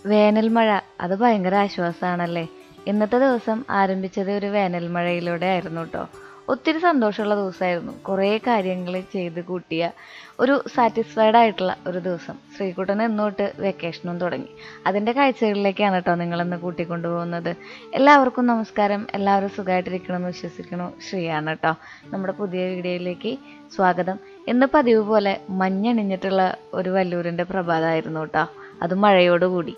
വേനൽ മഴ അത് ഭയങ്കര ആശ്വാസമാണല്ലേ ഇന്നത്തെ ദിവസം ആരംഭിച്ചത് ഒരു വേനൽ മഴയിലൂടെ ആയിരുന്നു കേട്ടോ ഒത്തിരി സന്തോഷമുള്ള ദിവസമായിരുന്നു കുറേ കാര്യങ്ങൾ ചെയ്ത് കൂട്ടിയ ഒരു സാറ്റിസ്ഫൈഡ് ആയിട്ടുള്ള ഒരു ദിവസം ശ്രീകുട്ടൻ എന്നോട്ട് വെക്കേഷനും തുടങ്ങി അതിൻ്റെ കാഴ്ചകളിലേക്കാണ് കേട്ടോ നിങ്ങളിന്ന് കൂട്ടിക്കൊണ്ടു പോകുന്നത് എല്ലാവർക്കും നമസ്കാരം എല്ലാവരും സുഖമായിട്ടിരിക്കണമെന്ന് വിശ്വസിക്കണു ശ്രീയാണ് കേട്ടോ നമ്മുടെ പുതിയ വീഡിയോയിലേക്ക് സ്വാഗതം ഇന്ന് പതിവ് പോലെ മഞ്ഞണിഞ്ഞിട്ടുള്ള ഒരു വല്ലൂരിൻ്റെ പ്രഭാതമായിരുന്നു കേട്ടോ അത് മഴയോടുകൂടി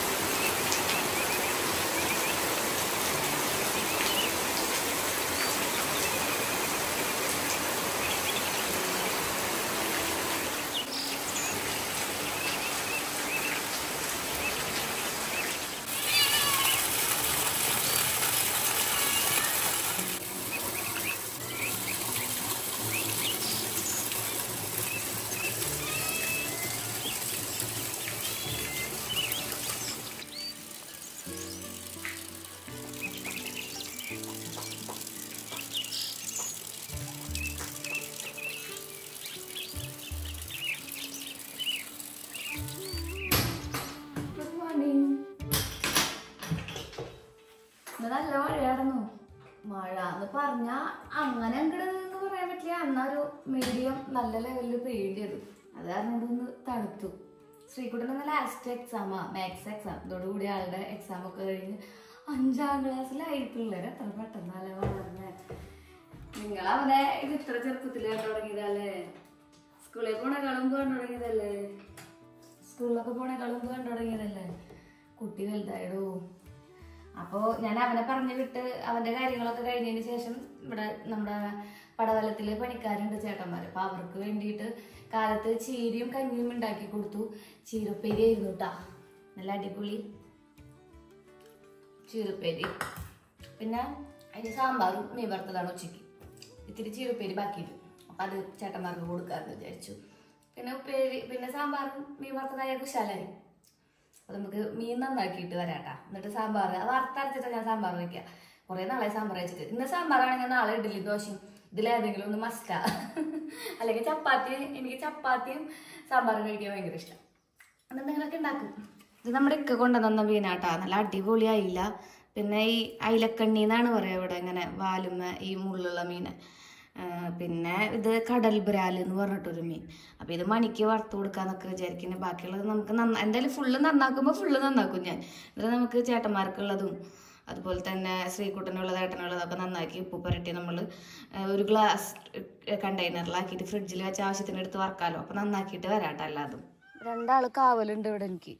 ഗുഡ് മോർണിംഗ് ഇന്ന് നല്ല മഴയായിരുന്നു മഴ എന്ന് പറഞ്ഞാ അങ്ങനെ അങ്ങോട്ട് എന്ന് പറയാൻ പറ്റില്ല എന്നൊരു മീഡിയം നല്ല ലെവലിൽ പെയ്യും ചെയ്തു അത് കാരണം കൊണ്ട് ഒന്ന് തണുത്തു ശ്രീകുട്ടൻ ഇന്ന് ലാസ്റ്റ് എക്സാമാ മാത്സ് എക്സാം ഇതോടുകൂടി ആളുടെ എക്സാം ഒക്കെ കഴിഞ്ഞ് അഞ്ചാം ക്ലാസ്സിലായി പിള്ളേർ എത്ര പെട്ടെന്നല്ലേ വളർന്നേ നിങ്ങൾ അവനെ ഇത് ഇത്ര ചെറുപ്പത്തിൽ കണ്ടു തുടങ്ങിയതല്ലേ സ്കൂളിൽ പോണേക്കാളും കണ്ടു തുടങ്ങിയതല്ലേ സ്കൂളിലൊക്കെ പോണേക്കാളും മുമ്പ് കണ്ടു തുടങ്ങിയതല്ലേ കുട്ടി വലുതായിടോ അപ്പോൾ ഞാൻ അവനെ പറഞ്ഞു വിട്ട് അവൻ്റെ കാര്യങ്ങളൊക്കെ കഴിഞ്ഞതിന് ശേഷം ഇവിടെ നമ്മുടെ പടവലത്തിൽ പണിക്കാരുണ്ട് ചേട്ടന്മാർ അപ്പോൾ അവർക്ക് വേണ്ടിയിട്ട് കാലത്ത് ചീരയും കഞ്ഞിയും ഉണ്ടാക്കി കൊടുത്തു ചീരപ്പേരി ആയിരുന്നു കേട്ടാ നല്ല അടിപൊളി ചീരപ്പേരി പിന്നെ അതിന് സാമ്പാറും മീൻ വറുത്തതാണ് ഉച്ചയ്ക്ക് ഇത്തിരി ചീരപ്പേരി ബാക്കിയിട്ട് അപ്പം അത് ചേട്ടന്മാർക്ക് കൊടുക്കാമെന്ന് വിചാരിച്ചു പിന്നെ ഉപ്പേരി പിന്നെ സാമ്പാറും മീൻ വറുത്തതായ കുശാലായി അപ്പോൾ നമുക്ക് മീൻ നന്നാക്കിയിട്ട് വരാട്ടാ എന്നിട്ട് സാമ്പാർ അത് വറുത്തരച്ചിട്ട് ഞാൻ സാമ്പാർ വയ്ക്കുക കുറേ നാളെ സാമ്പാർ വെച്ചിട്ട് ഇന്ന് സാമ്പാറാണെങ്കിൽ നാളെ ഇഡ്ഡലി ദോശയും ഇതിലേതെങ്കിലും ഒന്ന് മസ്റ്റാ അല്ലെങ്കിൽ ചപ്പാത്തി എനിക്ക് ചപ്പാത്തിയും സാമ്പാറും കഴിക്കാൻ ഭയങ്കര ഇഷ്ടം എന്തെങ്കിലുമൊക്കെ ഉണ്ടാക്കും ഇത് നമ്മുടെ ഇക്ക കൊണ്ടുവന്ന മീനാട്ടാ നല്ല അടിപൊളിയായില്ല പിന്നെ ഈ അയിലക്കണ്ണി എന്നാണ് പറയുക ഇവിടെ ഇങ്ങനെ വാലുമ്മ ഈ മുള്ളുള്ള മീന് ആ, പിന്നെ ഇത് കടൽ ബ്രാൽ എന്ന് പറഞ്ഞിട്ടൊരു മീൻ അപ്പോൾ ഇത് മണിക്ക് വറുത്ത് കൊടുക്കാന്നൊക്കെ വിചാരിക്കുന്നത് ബാക്കിയുള്ളത് നമുക്ക് നന്ന എന്തായാലും ഫുള്ള് നന്നാക്കുമ്പോൾ ഫുള്ള് നന്നാക്കും ഞാൻ എന്നിട്ട് നമുക്ക് ചേട്ടന്മാർക്കുള്ളതും അതുപോലെ തന്നെ ശ്രീകുട്ടനുള്ളത് ഏട്ടനുള്ളതൊക്കെ നന്നാക്കി ഉപ്പ് പുരട്ടി നമ്മൾ ഒരു ഗ്ലാസ് കണ്ടെയ്നറിലാക്കിയിട്ട് ഫ്രിഡ്ജിൽ വെച്ച് ആവശ്യത്തിന് എടുത്ത് വറക്കാലോ അപ്പോൾ നന്നാക്കിയിട്ട് വരാട്ടോ അല്ലാതും രണ്ടാൾ കാവലുണ്ട് ഇവിടെ എനിക്ക്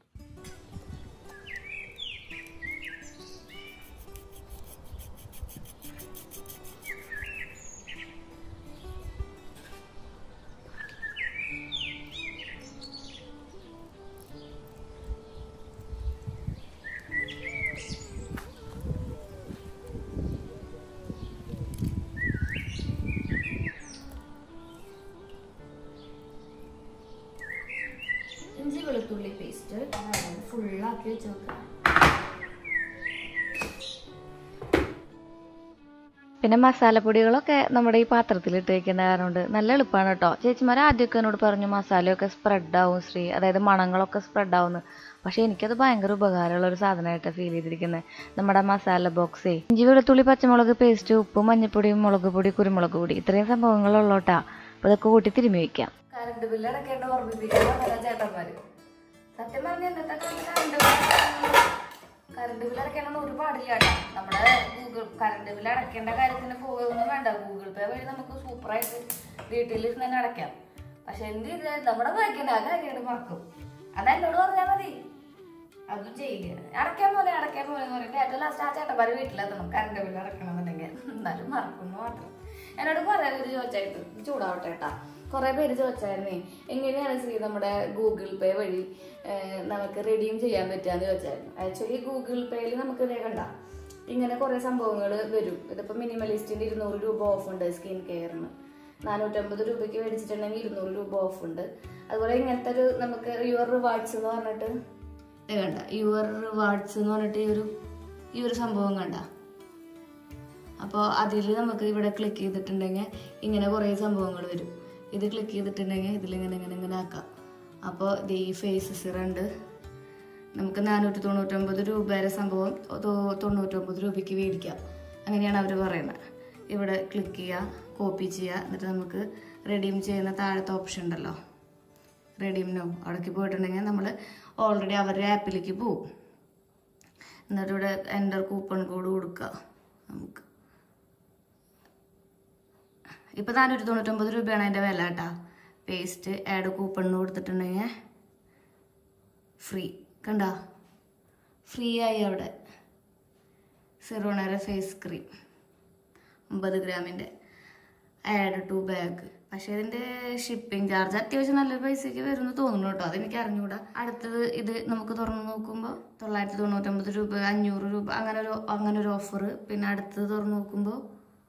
ഇഞ്ചി വെളുത്തുള്ളി പേസ്റ്റ് ഫുള്ളാക്കി വെച്ച് വെക്കാം പിന്നെ മസാലപ്പൊടികളൊക്കെ നമ്മുടെ ഈ പാത്രത്തിൽ ഇട്ട് വെക്കുന്ന കാരണം കൊണ്ട് നല്ല എളുപ്പമാണ് കേട്ടോ ചേച്ചിമാർ ആദ്യമൊക്കെ എന്നോട് പറഞ്ഞു മസാലയൊക്കെ സ്പ്രെഡ് ആവും ശ്രീ അതായത് മണങ്ങളൊക്കെ സ്പ്രെഡ് ആവുന്നു പക്ഷേ എനിക്കത് ഭയങ്കര ഉപകാരമുള്ള ഒരു സാധനമായിട്ട് ഫീൽ ചെയ്തിരിക്കുന്നത് നമ്മുടെ മസാല ബോക്സേ ഇഞ്ചി വെളുത്തുള്ളി പച്ചമുളക് പേസ്റ്റ് ഉപ്പ് മഞ്ഞൾപ്പൊടി മുളക് പൊടി കുരുമുളക് പൊടി ഇത്രയും സംഭവങ്ങളുള്ളോട്ടാ അപ്പോൾ ഇതൊക്കെ കൂട്ടി തിരുമ്മി വയ്ക്കാം കറണ്ട് ബില്ല് അടക്കേണ്ട ഓർമ്മിപ്പിക്കാൻ ചേട്ടന്മാര് സത്യം പറഞ്ഞ ഇന്നത്തെ കാലത്ത് കറണ്ട് കറണ്ട് ബില്ല് അടയ്ക്കണം ഒരു പാടില്ല കേട്ടോ നമ്മുടെ ഗൂഗിൾ കറണ്ട് ബില്ല് അടയ്ക്കേണ്ട കാര്യത്തിന് പോയൊന്നും വേണ്ട ഗൂഗിൾ പേ വഴി നമുക്ക് സൂപ്പറായിട്ട് വീട്ടിലിരുന്ന് തന്നെ അടയ്ക്കാം പക്ഷെ എന്ത് ചെയ്താൽ നമ്മുടെ വായിക്കേണ്ട ആ കാര്യമായിട്ട് മറക്കും അത് എന്നോട് പറഞ്ഞാൽ മതി അതും ചെയ്യില്ല അടയ്ക്കാൻ പോലെ അടയ്ക്കാൻ പോലെ എന്ന് പറഞ്ഞിട്ട് ഏറ്റവും ലാസ്റ്റ് ആ ചേട്ടന്മാർ വീട്ടിലെത്തണം കറണ്ട് ബില്ല് അടയ്ക്കണമെന്നുണ്ടെങ്കിൽ എന്നാലും മറക്കുന്നു മാത്രം എന്നോട് കുറേ പേര് ചോദിച്ചായിട്ട് ചൂടാവട്ടെ കേട്ടാ കുറേ പേര് ചോദിച്ചായിരുന്നേ എങ്ങനെയാണ് ശ്രീ നമ്മുടെ ഗൂഗിൾ പേ വഴി ഏഹ്, നമുക്ക് റെഡീം ചെയ്യാൻ പറ്റുകയെന്ന് ചോദിച്ചായിരുന്നു ആക്ച്വലി ഗൂഗിൾ പേയിൽ നമുക്ക് ഇതേ കണ്ട ഇങ്ങനെ കുറേ സംഭവങ്ങൾ വരും ഇതിപ്പോൾ മിനിമലിസ്റ്റിൻ്റെ ഇരുന്നൂറ് രൂപ ഓഫ് ഉണ്ട് സ്കിൻ കെയറിന് നാനൂറ്റമ്പത് രൂപയ്ക്ക് മേടിച്ചിട്ടുണ്ടെങ്കിൽ ഇരുന്നൂറ് രൂപ ഓഫ് ഉണ്ട് അതുപോലെ ഇങ്ങനത്തെ ഒരു നമുക്ക് യുവർ റിവാർഡ്സ് എന്ന് പറഞ്ഞിട്ട് ഇത് കണ്ട യുവർ റിവാർഡ്സ് എന്ന് പറഞ്ഞിട്ട് ഈ ഒരു ഈ ഒരു സംഭവം കണ്ട അപ്പോൾ അതിൽ നമുക്ക് ഇവിടെ ക്ലിക്ക് ചെയ്തിട്ടുണ്ടെങ്കിൽ ഇങ്ങനെ കുറേ സംഭവങ്ങൾ വരും ഇത് ക്ലിക്ക് ചെയ്തിട്ടുണ്ടെങ്കിൽ ഇതിലിങ്ങനെ ഇങ്ങനെ ഇങ്ങനെ ആക്കാം അപ്പോൾ ഇത് ഈ ഫേസ് സിറുണ്ട് നമുക്ക് നാനൂറ്റി തൊണ്ണൂറ്റൊമ്പത് രൂപയുടെ സംഭവം തൊ- തൊണ്ണൂറ്റൊമ്പത് രൂപയ്ക്ക് മേടിക്കാം അങ്ങനെയാണ് അവർ പറയുന്നത് ഇവിടെ ക്ലിക്ക് ചെയ്യുക കോപ്പി ചെയ്യുക എന്നിട്ട് നമുക്ക് റെഡീം ചെയ്യുന്ന താഴത്തെ ഓപ്ഷൻ ഉണ്ടല്ലോ റെഡീം നോ അവിടേക്ക് പോയിട്ടുണ്ടെങ്കിൽ നമ്മൾ ഓൾറെഡി അവരുടെ ആപ്പിലേക്ക് പോവും എന്നിട്ട് ഇവിടെ എൻ്റർ കൂപ്പൺ കോഡ് കൊടുക്കുക നമുക്ക് ഇപ്പം നാനൂറ്റി തൊണ്ണൂറ്റൊമ്പത് രൂപയാണ് അതിൻ്റെ വില കേട്ടാ പേസ്റ്റ് ആഡ് കൂപ്പൺ കൊടുത്തിട്ടുണ്ടെങ്കിൽ ഫ്രീ കണ്ട ഫ്രീ ആയി അവിടെ സിറോണയുടെ ഫേസ് ക്രീം അമ്പത് ഗ്രാമിൻ്റെ ആഡ് ടു ബാഗ് പക്ഷേ ഇതിൻ്റെ ഷിപ്പിംഗ് ചാർജ് അത്യാവശ്യം നല്ലൊരു പൈസയ്ക്ക് വരുമെന്ന് തോന്നുന്നു കേട്ടോ അതെനിക്ക് അറിഞ്ഞുകൂടാ അടുത്തത് ഇത് നമുക്ക് തുറന്ന് നോക്കുമ്പോൾ തൊള്ളായിരത്തി തൊണ്ണൂറ്റൊമ്പത് രൂപ അഞ്ഞൂറ് രൂപ അങ്ങനെ ഒരു അങ്ങനെ ഒരു ഓഫർ പിന്നെ അടുത്തത് തുറന്ന് നോക്കുമ്പോൾ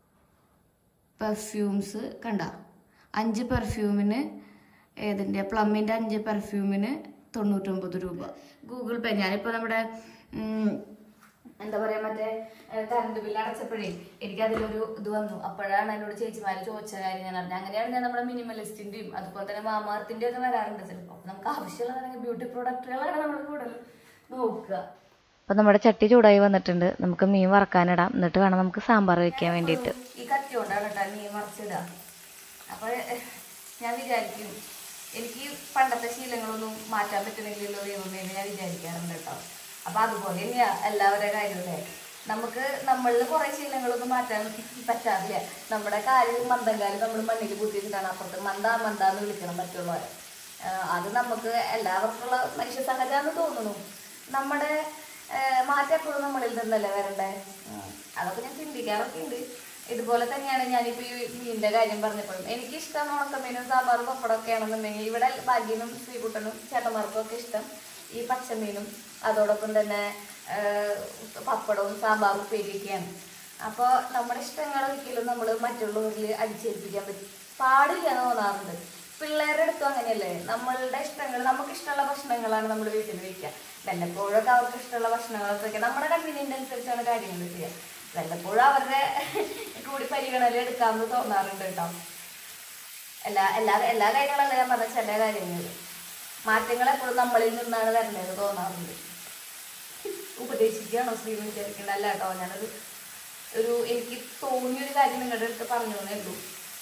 പെർഫ്യൂംസ് കണ്ട അഞ്ച് പെർഫ്യൂമിന് ഏതിൻ്റെ പ്ലമ്മിൻ്റെ അഞ്ച് പെർഫ്യൂമിന് തൊണ്ണൂറ്റൊമ്പത് രൂപ ഗൂഗിൾ പേ ഞാനിപ്പോൾ നമ്മുടെ ഉം, എന്താ പറയാ മറ്റേ കറണ്ട് ബില്ല് അടച്ചപ്പോഴേ എനിക്ക് അതിലൊരു ഇത് വന്നു അപ്പോഴാണ് എന്നോട് ചേച്ചിമാര് ചോദിച്ച കാര്യം ഞാൻ അറിഞ്ഞത് അങ്ങനെയാണ് ഞാൻ നമ്മുടെ മിനിമലിസ്റ്റിന്റെയും അതുപോലെ തന്നെ മാമാർത്തിന്റെ ഒക്കെ വരാറുണ്ട് ചിലപ്പോൾ നമുക്ക് ആവശ്യമുള്ളതാണെങ്കിൽ ബ്യൂട്ടി പ്രൊഡക്റ്റുകളാണ് നമ്മൾ കൂടുതൽ നോക്കുക അപ്പം നമ്മുടെ ചട്ടി ചൂടായി വന്നിട്ടുണ്ട് നമുക്ക് മീൻ വറക്കാനിടാം എന്നിട്ട് വേണം നമുക്ക് സാമ്പാർ വെക്കാൻ വേണ്ടിയിട്ട് ഈ കത്തി കൊണ്ടാണ് കേട്ടോ മീൻ മറിച്ചിടുക അപ്പൊ എഹ്, ഞാൻ വിചാരിക്കും എനിക്ക് പണ്ടത്തെ ശീലങ്ങളൊന്നും മാറ്റാൻ പറ്റുന്നില്ലല്ലോ ദൈവമേ എന്ന് ഞാൻ വിചാരിക്കാറുണ്ട് കേട്ടോ അപ്പൊ അതുപോലെ തന്നെയാ എല്ലാവരുടെ കാര്യമല്ലേ നമുക്ക് നമ്മളിൽ കുറെ ശീലങ്ങളൊന്നും മാറ്റാൻ പറ്റാറില്ല നമ്മുടെ കാര്യം മന്ദം കാര്യം നമ്മൾ മണ്ണിൽ കുത്തിയിട്ടാണ് അപ്പുറത്ത് മന്ദ മന്ദ എന്ന് വിളിക്കണം മറ്റുള്ളവരെ ആഹ് അത് നമുക്ക് എല്ലാവർക്കുള്ള മനുഷ്യ സഹജാന്ന് തോന്നുന്നു നമ്മുടെ ആഹ് മാറ്റം എപ്പോഴും നമ്മളിൽ നിന്നല്ലേ വരണ്ടേ ഉം. അതൊക്കെ ഞാൻ ചിന്തിക്കാറൊക്കെ ഉണ്ട് ഇതുപോലെ തന്നെയാണ് ഞാനിപ്പോ ഈ മീനിന്റെ കാര്യം പറഞ്ഞപ്പോഴും എനിക്ക് ഇഷ്ടം ഉണക്കമീനും സാമ്പാറും പപ്പടമൊക്കെ ആണെന്നുണ്ടെങ്കിൽ ഇവിടെ ഭാഗ്യനും ശ്രീകുട്ടനും ചേട്ടന്മാർക്കും ഒക്കെ ഇഷ്ടം ഈ പച്ചമീനും അതോടൊപ്പം തന്നെ ആഹ് പപ്പടവും സാമ്പാറും ഉപ്പേരിയൊക്കെയാണ് അപ്പോൾ നമ്മുടെ ഇഷ്ടങ്ങൾ ഒരിക്കലും നമ്മൾ മറ്റുള്ളവരിൽ അടിച്ചേൽപ്പിക്കാൻ പറ്റും പാടില്ല എന്ന് തോന്നാറുണ്ട് പിള്ളേരുടെ അടുത്തും അങ്ങനെയല്ലേ നമ്മളുടെ ഇഷ്ടങ്ങൾ നമുക്ക് ഇഷ്ടമുള്ള ഭക്ഷണങ്ങളാണ് നമ്മൾ വീട്ടിൽ വെക്കുക വല്ലപ്പോഴൊക്കെ അവർക്ക് ഇഷ്ടമുള്ള ഭക്ഷണങ്ങളൊക്കെ വെക്കുക നമ്മുടെ കൺവീനിയൻ്റ് അനുസരിച്ചാണ് കാര്യങ്ങൾ ചെയ്യുക വല്ലപ്പോഴും അവരുടെ കൂടി പരിഗണന എടുക്കാമെന്ന് തോന്നാറുണ്ട് കേട്ടോ എല്ലാ എല്ലാ എല്ലാ കാര്യങ്ങളല്ല ഞാൻ പറഞ്ഞ ചില കാര്യങ്ങൾ മാറ്റങ്ങൾ എപ്പോഴും നമ്മളിൽ നിന്നാണ് വരേണ്ടത് തോന്നാറുണ്ട് ഉപദേശിക്കുകയാണോ ശ്രീ വിചാരിക്കേണ്ട അല്ല കേട്ടോ ഞാനൊരു ഒരു എനിക്ക് തോന്നിയൊരു കാര്യം നിങ്ങളുടെ അടുത്ത് പറഞ്ഞു എന്നേ ഉള്ളൂ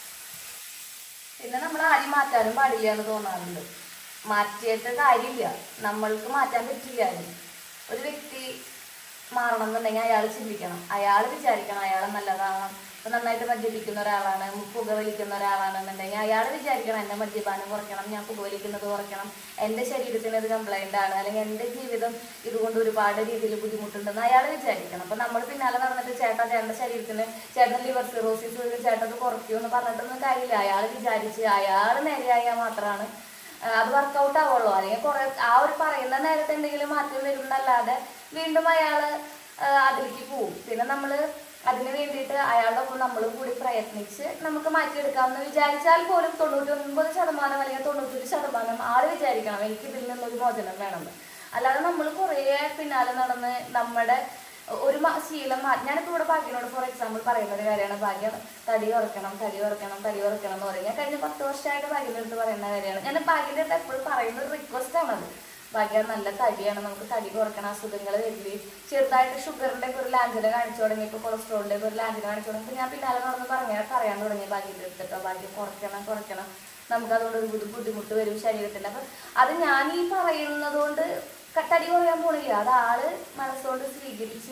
പിന്നെ നമ്മൾ ആരും മാറ്റാനും പാടില്ല എന്ന് തോന്നാറുണ്ട് മാറ്റിയിട്ട് കാര്യമില്ല നമ്മൾക്ക് മാറ്റാൻ പറ്റില്ല അതിന് ഒരു വ്യക്തി മാറണം എന്നുണ്ടെങ്കിൽ അയാൾ ചിന്തിക്കണം അയാൾ വിചാരിക്കണം അയാൾ നല്ലതാണ് ഇപ്പൊ നന്നായിട്ട് മദ്യപിക്കുന്ന ഒരാളാണ് പുക വലിക്കുന്ന ഒരാളാണെന്നുണ്ടെങ്കിൽ അയാൾ വിചാരിക്കണം എന്നെ മദ്യപാനം കുറയ്ക്കണം ഞാൻ പുക വലിക്കുന്നത് കുറയ്ക്കണം എൻ്റെ ശരീരത്തിന് ഇത് കംപ്ലൈൻ്റ് ആണ് അല്ലെങ്കിൽ എൻ്റെ ജീവിതം ഇതുകൊണ്ട് ഒരുപാട് രീതിയിൽ ബുദ്ധിമുട്ടുണ്ടെന്ന് അയാൾ വിചാരിക്കണം അപ്പൊ നമ്മൾ പിന്നാലെ നടന്നിട്ട് ചേട്ടാ ചേട്ടൻ്റെ ശരീരത്തിന് ചേട്ടൻ ലിവർ സിറോസിസ് വരും ചേട്ടൻ അത് കുറയ്ക്കുമെന്ന് പറഞ്ഞിട്ടൊന്നും കാര്യമില്ല അയാൾ വിചാരിച്ച് അയാൾ നേരെയായാൽ മാത്രമാണ് ആ, അത് വർക്കൗട്ട് ആവുള്ളൂ അല്ലെങ്കിൽ കുറെ ആ ഒരു പറയുന്ന നേരത്തെ എന്തെങ്കിലും മാറ്റം വരും എന്നല്ലാതെ വീണ്ടും അയാള് ആ, അതിലേക്ക് പോവും പിന്നെ നമ്മള് അതിന് വേണ്ടിയിട്ട് അയാളുടെ ഒപ്പം നമ്മളും കൂടി പ്രയത്നിച്ച് നമുക്ക് മാറ്റിയെടുക്കാമെന്ന് വിചാരിച്ചാൽ പോലും തൊണ്ണൂറ്റി ഒൻപത് ശതമാനം അല്ലെങ്കിൽ തൊണ്ണൂറ്റൊരു ശതമാനം ആള് വിചാരിക്കണം എനിക്ക് ഇതിൽ നിന്നൊരു മോചനം വേണമെന്ന് അല്ലാതെ നമ്മൾ കുറേ പിന്നാലെ നടന്ന് നമ്മുടെ ഒരു മ- ശീലം മാറ്റി ഞാനിപ്പോൾ ഇവിടെ ഭാഗ്യനോട് ഫോർ എക്സാമ്പിൾ പറയുന്ന ഒരു കാര്യമാണ് ഭാഗ്യം തടി കുറയ്ക്കണം തടി കുറയ്ക്കണം തടി കുറയ്ക്കണം എന്ന് പറയും ഞാൻ കഴിഞ്ഞ പത്ത് വർഷമായിട്ട് ഭാഗ്യൻ്റെ അടുത്ത് പറയുന്ന കാര്യമാണ് ഞാൻ ഭാഗ്യൻ്റെ അടുത്ത് എപ്പോഴും പറയുന്ന ഒരു റിക്വസ്റ്റ് ആണത് ഭാഗ്യം നല്ല തടിയാണ് നമുക്ക് തടി കുറയ്ക്കണം അസുഖങ്ങൾ വരില്ലേ ചെറുതായിട്ട് ഷുഗറിന്റെ ഒക്കെ ഒരു ലാഞ്ചന കാണിച്ചു തുടങ്ങി ഇപ്പോൾ കൊളസ്ട്രോളിന്റെ ഒക്കെ ഒരു ലാഞ്ചന കാണിച്ചു തുടങ്ങി ഇപ്പൊ ഞാൻ പിന്നാലെ നടന്ന് പറഞ്ഞാൽ പറയാൻ തുടങ്ങി ഭാഗ്യൻ്റെ അടുത്തിട്ടോ ഭാഗ്യം കുറയ്ക്കണം കുറയ്ക്കണം നമുക്ക് അതുകൊണ്ട് ഒരു ബുദ്ധി- ബുദ്ധിമുട്ട് വരും ശരീരത്തിൽ അപ്പൊ അത് ഞാൻ ഈ പറയുന്നത് കൊണ്ട് തടി കുറയാൻ പോണില്ല അത് ആള് മനസ്സുകൊണ്ട് സ്വീകരിച്ച്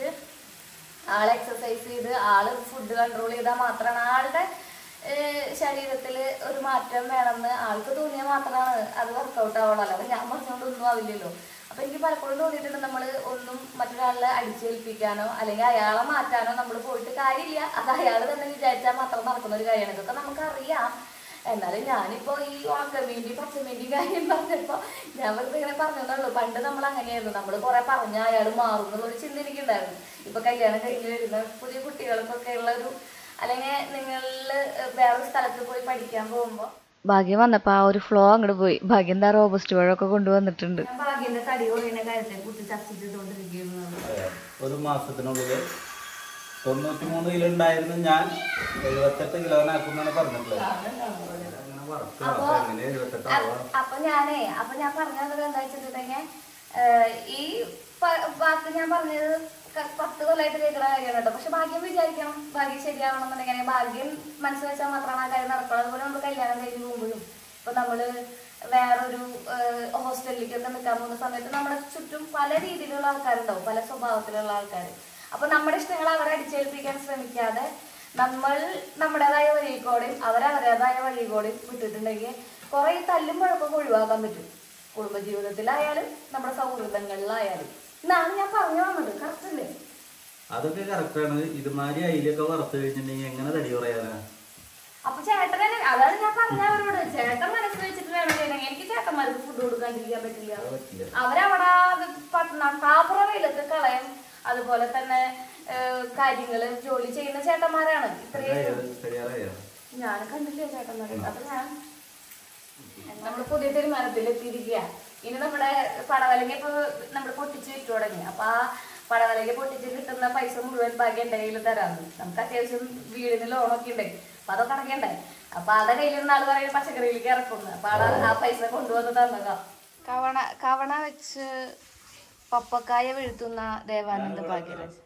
ആള് എക്സസൈസ് ചെയ്ത് ആള് ഫുഡ് കൺട്രോൾ ചെയ്താൽ മാത്രമാണ് ആളുടെ ശരീരത്തിൽ ഒരു മാറ്റം വേണമെന്ന് ആൾക്ക് തോന്നിയാൽ മാത്രമാണ് അത് വർക്കൗട്ട് ആവുള്ളൂ അല്ലാതെ ഞാൻ പറഞ്ഞുകൊണ്ട് ഒന്നും ആവില്ലല്ലോ അപ്പൊ എനിക്ക് പലപ്പോഴും തോന്നിയിട്ടുണ്ട് നമ്മൾ ഒന്നും മറ്റൊരാളെ അടിച്ചേൽപ്പിക്കാനോ അല്ലെങ്കിൽ അയാളെ മാറ്റാനോ നമ്മൾ പോയിട്ട് കാര്യമില്ല അത് അയാൾ തന്നെ വിചാരിച്ചാൽ മാത്രം നടക്കുന്ന ഒരു കാര്യമാണ് ഇതൊക്കെ നമുക്കറിയാം എന്നാലും ഞാനിപ്പോ ഈ ഉണക്കമീൻ്റെ പച്ചമീൻ്റെ കാര്യം പറഞ്ഞപ്പോ ഞാൻ വെറുതെ ഇങ്ങനെ പറഞ്ഞതേ പണ്ട് നമ്മൾ അങ്ങനെയായിരുന്നു നമ്മൾ കുറെ പറഞ്ഞ അയാൾ മാറും എന്നുള്ളൊരു ചിന്ത എനിക്കുണ്ടായിരുന്നു ഇപ്പൊ കല്യാണം കഴിഞ്ഞ് വരുന്ന പുതിയ കുട്ടികൾക്കൊക്കെ ഉള്ള ഒരു അല്ലെങ്കിൽ നിങ്ങളിൽ വേറെ സ്ഥലത്ത് പോയി പഠിക്കാൻ പോകുമ്പോ ഭാഗ്യം വന്നപ്പോൾ ആ ഒരു ഫ്ലോ അങ്ങോട്ട് പോയി ഭാഗ്യം എന്താ റോബസ്റ്റ് പഴമൊക്കെ കൊണ്ടുവന്നിട്ടുണ്ട് ഞാൻ ഭാഗ്യന്റെ തടി കുറയുന്ന കാര്യത്തെ കുറിച്ച് ചർച്ച ചെയ്തുകൊണ്ടിരിക്കുന്നു ഒരു മാസത്തിനുള്ളിൽ തൊണ്ണൂറ്റി മൂന്ന് കിലോ ഉണ്ടായിരുന്നു ഞാൻ എഴുപത്തെട്ട് കിലോനാക്കുന്നാണ് പറഞ്ഞിട്ടുള്ളത് അങ്ങനെ വറുത്ത് അപ്പൊ വറുത്ത് എങ്ങനെ എഴുപത്തെട്ട് ആവുക അ- അപ്പൊ ഞാനേ അപ്പൊ ഞാൻ പറഞ്ഞത് എന്താ വെച്ചിട്ടുണ്ടെങ്കിൽ ഈ വാക്ക് ഞാൻ പറഞ്ഞത് ക- പത്ത് കൊല്ലമായിട്ട് കേൾക്കുന്ന കാര്യമാണ് കേട്ടോ പക്ഷെ ഭാഗ്യം വിചാരിക്കണം ഭാഗ്യം ശരിയാവണം എന്നുണ്ടെങ്കിൽ ഭാഗ്യം മനസ്സിൽ വെച്ചാൽ മാത്രമാണ് ആ കാര്യം നടക്കുന്നത് അതുപോലെ നമ്മൾ കല്യാണം കഴിഞ്ഞ് പോകുമ്പോഴും ഇപ്പൊ നമ്മള് വേറൊരു ഹോസ്റ്റലിലേക്കൊക്കെ നിൽക്കാൻ പോകുന്ന സമയത്ത് നമ്മുടെ ചുറ്റും പല രീതിയിലുള്ള ആൾക്കാരുണ്ടാവും പല സ്വഭാവത്തിലുള്ള ആൾക്കാർ അപ്പൊ നമ്മുടെ ഇഷ്ടങ്ങൾ അവരെ അടിച്ചേൽപ്പിക്കാൻ ശ്രമിക്കാതെ നമ്മൾ നമ്മുടേതായ വഴികൂടെയും അവർ അവരുടേതായ വഴികൂടെയും വിട്ടിട്ടുണ്ടെങ്കിൽ കുറെ തല്ലും വഴക്കൊക്കെ ഒഴിവാക്കാൻ പറ്റും കുടുംബജീവിതത്തിലായാലും നമ്മുടെ സൗഹൃദങ്ങളിലായാലും എന്നാണ് ഞാൻ പറഞ്ഞു വന്നത് കറക്റ്റ് അല്ലേ അതൊക്കെ കറക്റ്റാണ് ഇതുമാതിരി അയിലൊക്കെ വറുത്ത് കഴിഞ്ഞിട്ടുണ്ടെങ്കിൽ എങ്ങനെ തടി പറയാനാ അപ്പൊ ചേട്ടനെ അതാണ് ഞാൻ പറഞ്ഞ അവരോട് ചേട്ടൻ മനസ്സിൽ വെച്ചിട്ട് വേണം ചെയ്യണമെങ്കിൽ എനിക്ക് ചേട്ടന്മാർക്ക് ഫുഡ് കൊടുക്കാണ്ടിരിക്കാൻ പറ്റില്ല അത് പറ്റില്ല അവരവിടെ പട്ടണം കാപ്പുറ വെയിലത്ത് കളയും അതുപോലെ തന്നെ ഏഹ്, കാര്യങ്ങള് ജോലി ചെയ്യുന്ന ചേട്ടന്മാരാണ് ഇത്രയും ശരിയായോ ഞാൻ കണ്ടില്ല ചേട്ടന്മാരെ അപ്പൊ ഞാൻ നമ്മൾ പുതിയ തീരുമാനത്തിൽ എത്തിയിരിക്കുക ഇനി നമ്മുടെ പടവലങ്ങ ഇപ്പൊ നമ്മൾ പൊട്ടിച്ച് വിറ്റു തുടങ്ങി അപ്പൊ ആ പടവലങ്ങ പൊട്ടിച്ച് കിട്ടുന്ന പൈസ മുഴുവൻ ബാക്കി എന്റെ കയ്യിൽ തരാമെന്ന് നമുക്ക് അത്യാവശ്യം വീടിന് ലോണൊക്കെ ഉണ്ട് അപ്പൊ അതൊക്കെ അടക്കണ്ടേ അപ്പൊ ആടെ കയ്യിലിരുന്ന ആള് പറയും പച്ചക്കറിയിലേക്ക് ഇറക്കുന്നു അപ്പൊ ആടെ ആ പൈസ കൊണ്ടുവന്ന് തന്നതാ കവണ കവണ വെച്ച് പപ്പക്കായ വീഴ്ത്തുന്ന ദേവാനന്ദ ഭാഗ്യരാജ്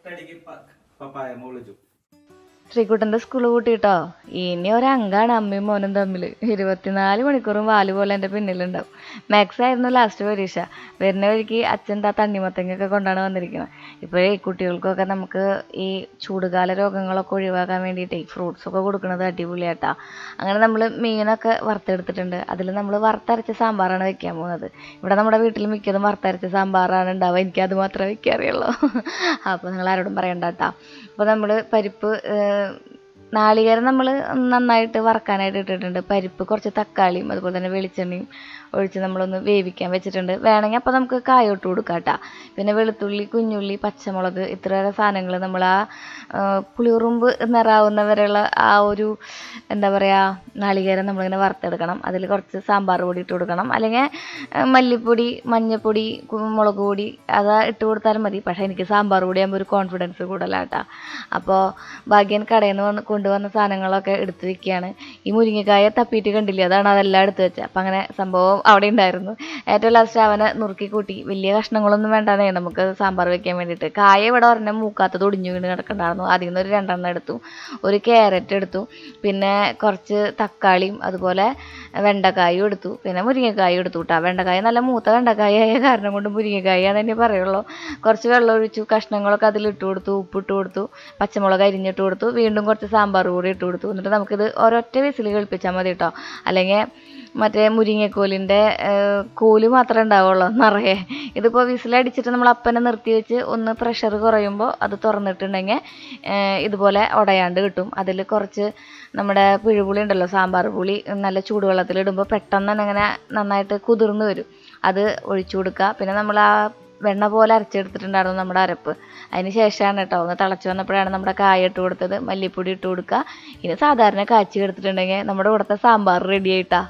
പപ്പായ വിളിച്ചു ശ്രീകുട്ടന്റെ സ്കൂൾ കൂട്ടിട്ടോ ഇനി ഒരങ്കാണ് അമ്മയും മോനും തമ്മിൽ ഇരുപത്തിനാല് മണിക്കൂറും വാല് പോലെ എൻ്റെ പിന്നിലുണ്ടാവും മാത്സ് ആയിരുന്നു ലാസ്റ്റ് പരീക്ഷ വരുന്ന വഴിക്ക് അച്ഛൻ താ തണ്ണിമത്തങ്ങയൊക്കെ കൊണ്ടാണ് വന്നിരിക്കുന്നത് ഇപ്പോഴേ കുട്ടികൾക്കൊക്കെ നമുക്ക് ഈ ചൂടുകാല രോഗങ്ങളൊക്കെ ഒഴിവാക്കാൻ വേണ്ടിയിട്ടേ ഫ്രൂട്ട്സ് ഒക്കെ കൊടുക്കുന്നത് അടിപൊളിയാട്ടാ അങ്ങനെ നമ്മൾ മീനൊക്കെ വറുത്തെടുത്തിട്ടുണ്ട് അതിൽ നമ്മൾ വറുത്തരച്ച സാമ്പാറാണ് വെക്കാൻ പോകുന്നത് ഇവിടെ നമ്മുടെ വീട്ടിൽ മിക്കതും വറുത്തരച്ച സാമ്പാറാണ് ഉണ്ടാവുക എനിക്ക് അത് മാത്രമേ വെക്കാറിയുള്ളൂ അപ്പോൾ നിങ്ങൾ ആരോടും പറയണ്ട കേട്ടോ അപ്പോൾ നമ്മൾ പരിപ്പ് ഏഹ്, നാളികേരം നമ്മൾ നന്നായിട്ട് വറക്കാനായിട്ട് ഇട്ടിട്ടുണ്ട് പരിപ്പ് കുറച്ച് തക്കാളിയും അതുപോലെ തന്നെ വെളിച്ചെണ്ണയും ഒഴിച്ച് നമ്മളൊന്ന് വേവിക്കാൻ വെച്ചിട്ടുണ്ട് വേണമെങ്കിൽ അപ്പോൾ നമുക്ക് കായോട്ട് കൊടുക്കാം കേട്ടോ പിന്നെ വെളുത്തുള്ളി കുഞ്ഞുള്ളി പച്ചമുളക് ഇത്രയേറെ സാധനങ്ങൾ നമ്മൾ ആ ആ, പുളിയുറുമ്പ് നിറാവുന്ന വരെയുള്ള ആ ഒരു എന്താ പറയുക നാളികേരം നമ്മളിങ്ങനെ വറുത്തെടുക്കണം അതിൽ കുറച്ച് സാമ്പാർ പൊടി ഇട്ട് കൊടുക്കണം അല്ലെങ്കിൽ ആ, മല്ലിപ്പൊടി മഞ്ഞൾപ്പൊടി കു- മുളക് പൊടി അത് ഇട്ട് കൊടുത്താലും മതി പക്ഷേ എനിക്ക് സാമ്പാർ പൊടി ആകുമ്പോൾ ഒരു കോൺഫിഡൻസ് കൂടുതലാട്ടാ അപ്പോൾ ഭാഗ്യൻ കടയിൽ നിന്ന് വന്ന് കൊണ്ടുവന്ന സാധനങ്ങളൊക്കെ എടുത്ത് വെക്കുകയാണ് ഈ മുരിങ്ങക്കായ തപ്പിയിട്ട് കണ്ടില്ലേ അതാണ് അതെല്ലാം എടുത്ത് വെച്ചത് അപ്പം അങ്ങനെ സംഭവം അവിടെ ഉണ്ടായിരുന്നു ഏറ്റവും ലാസ്റ്റ് അവനെ നുറുക്കി കൂട്ടി വലിയ കഷ്ണങ്ങളൊന്നും വേണ്ടാന്നേ നമുക്ക് സാമ്പാർ വെക്കാൻ വേണ്ടിയിട്ട് കായ ഇവിടെ ഒരെണ്ണം മൂക്കാത്തത് ഒടിഞ്ഞു വീണ് കിടക്കണ്ടായിരുന്നു അതിൽ നിന്ന് ഒരു രണ്ടെണ്ണം എടുത്തു ഒരു ക്യാരറ്റ് എടുത്തു പിന്നെ കുറച്ച് തക്കാളിയും അതുപോലെ വെണ്ടക്കായും എടുത്തു പിന്നെ മുരിങ്ങക്കായും എടുത്തു കേട്ടോ വെണ്ടക്കായ നല്ല മൂത്ത വെണ്ടക്കായ ആയ കാരണം കൊണ്ട് മുരിങ്ങക്കായ തന്നെ പറയുള്ളൂ കുറച്ച് വെള്ളം ഒഴിച്ചു കഷ്ണങ്ങളൊക്കെ അതിലിട്ട് കൊടുത്തു ഉപ്പിട്ട് കൊടുത്തു പച്ചമുളക് അരിഞ്ഞിട്ട് കൊടുത്തു വീണ്ടും കുറച്ച് സാമ്പാർ കൂടി ഇട്ട് കൊടുത്തു എന്നിട്ട് നമുക്കിത് ഒരൊറ്റ വിസിൽ കേൾപ്പിച്ചാൽ മതി കേട്ടോ അല്ലെങ്കിൽ മറ്റേ മുരിങ്ങക്കോലിൻ്റെ കോല് മാത്രമേ ഉണ്ടാവുള്ളൂ നിറയെ ഇതിപ്പോൾ വിസിലടിച്ചിട്ട് നമ്മൾ അപ്പനെ നിർത്തി വെച്ച് ഒന്ന് പ്രഷർ കുറയുമ്പോൾ അത് തുറന്നിട്ടുണ്ടെങ്കിൽ ഇതുപോലെ ഉടയാണ്ട് കിട്ടും അതിൽ കുറച്ച് നമ്മുടെ പിഴുപുളി ഉണ്ടല്ലോ സാമ്പാർ പുളി നല്ല ചൂടുവെള്ളത്തിലിടുമ്പോൾ പെട്ടെന്ന് തന്നെ ഇങ്ങനെ നന്നായിട്ട് കുതിർന്ന് വരും അത് ഒഴിച്ചു കൊടുക്കുക പിന്നെ നമ്മൾ ആ വെണ്ണ പോലെ അരച്ചെടുത്തിട്ടുണ്ടായിരുന്നു നമ്മുടെ അരപ്പ് അതിന് ശേഷമാണ് കേട്ടോ ഒന്ന് തിളച്ച് വന്നപ്പോഴാണ് നമ്മുടെ കായ ഇട്ട് കൊടുത്തത് മല്ലിപ്പൊടി ഇട്ട് കൊടുക്കുക ഇനി സാധാരണ കാച്ചി എടുത്തിട്ടുണ്ടെങ്കിൽ നമ്മുടെ ഇവിടുത്തെ സാമ്പാർ റെഡി ആയിട്ടാ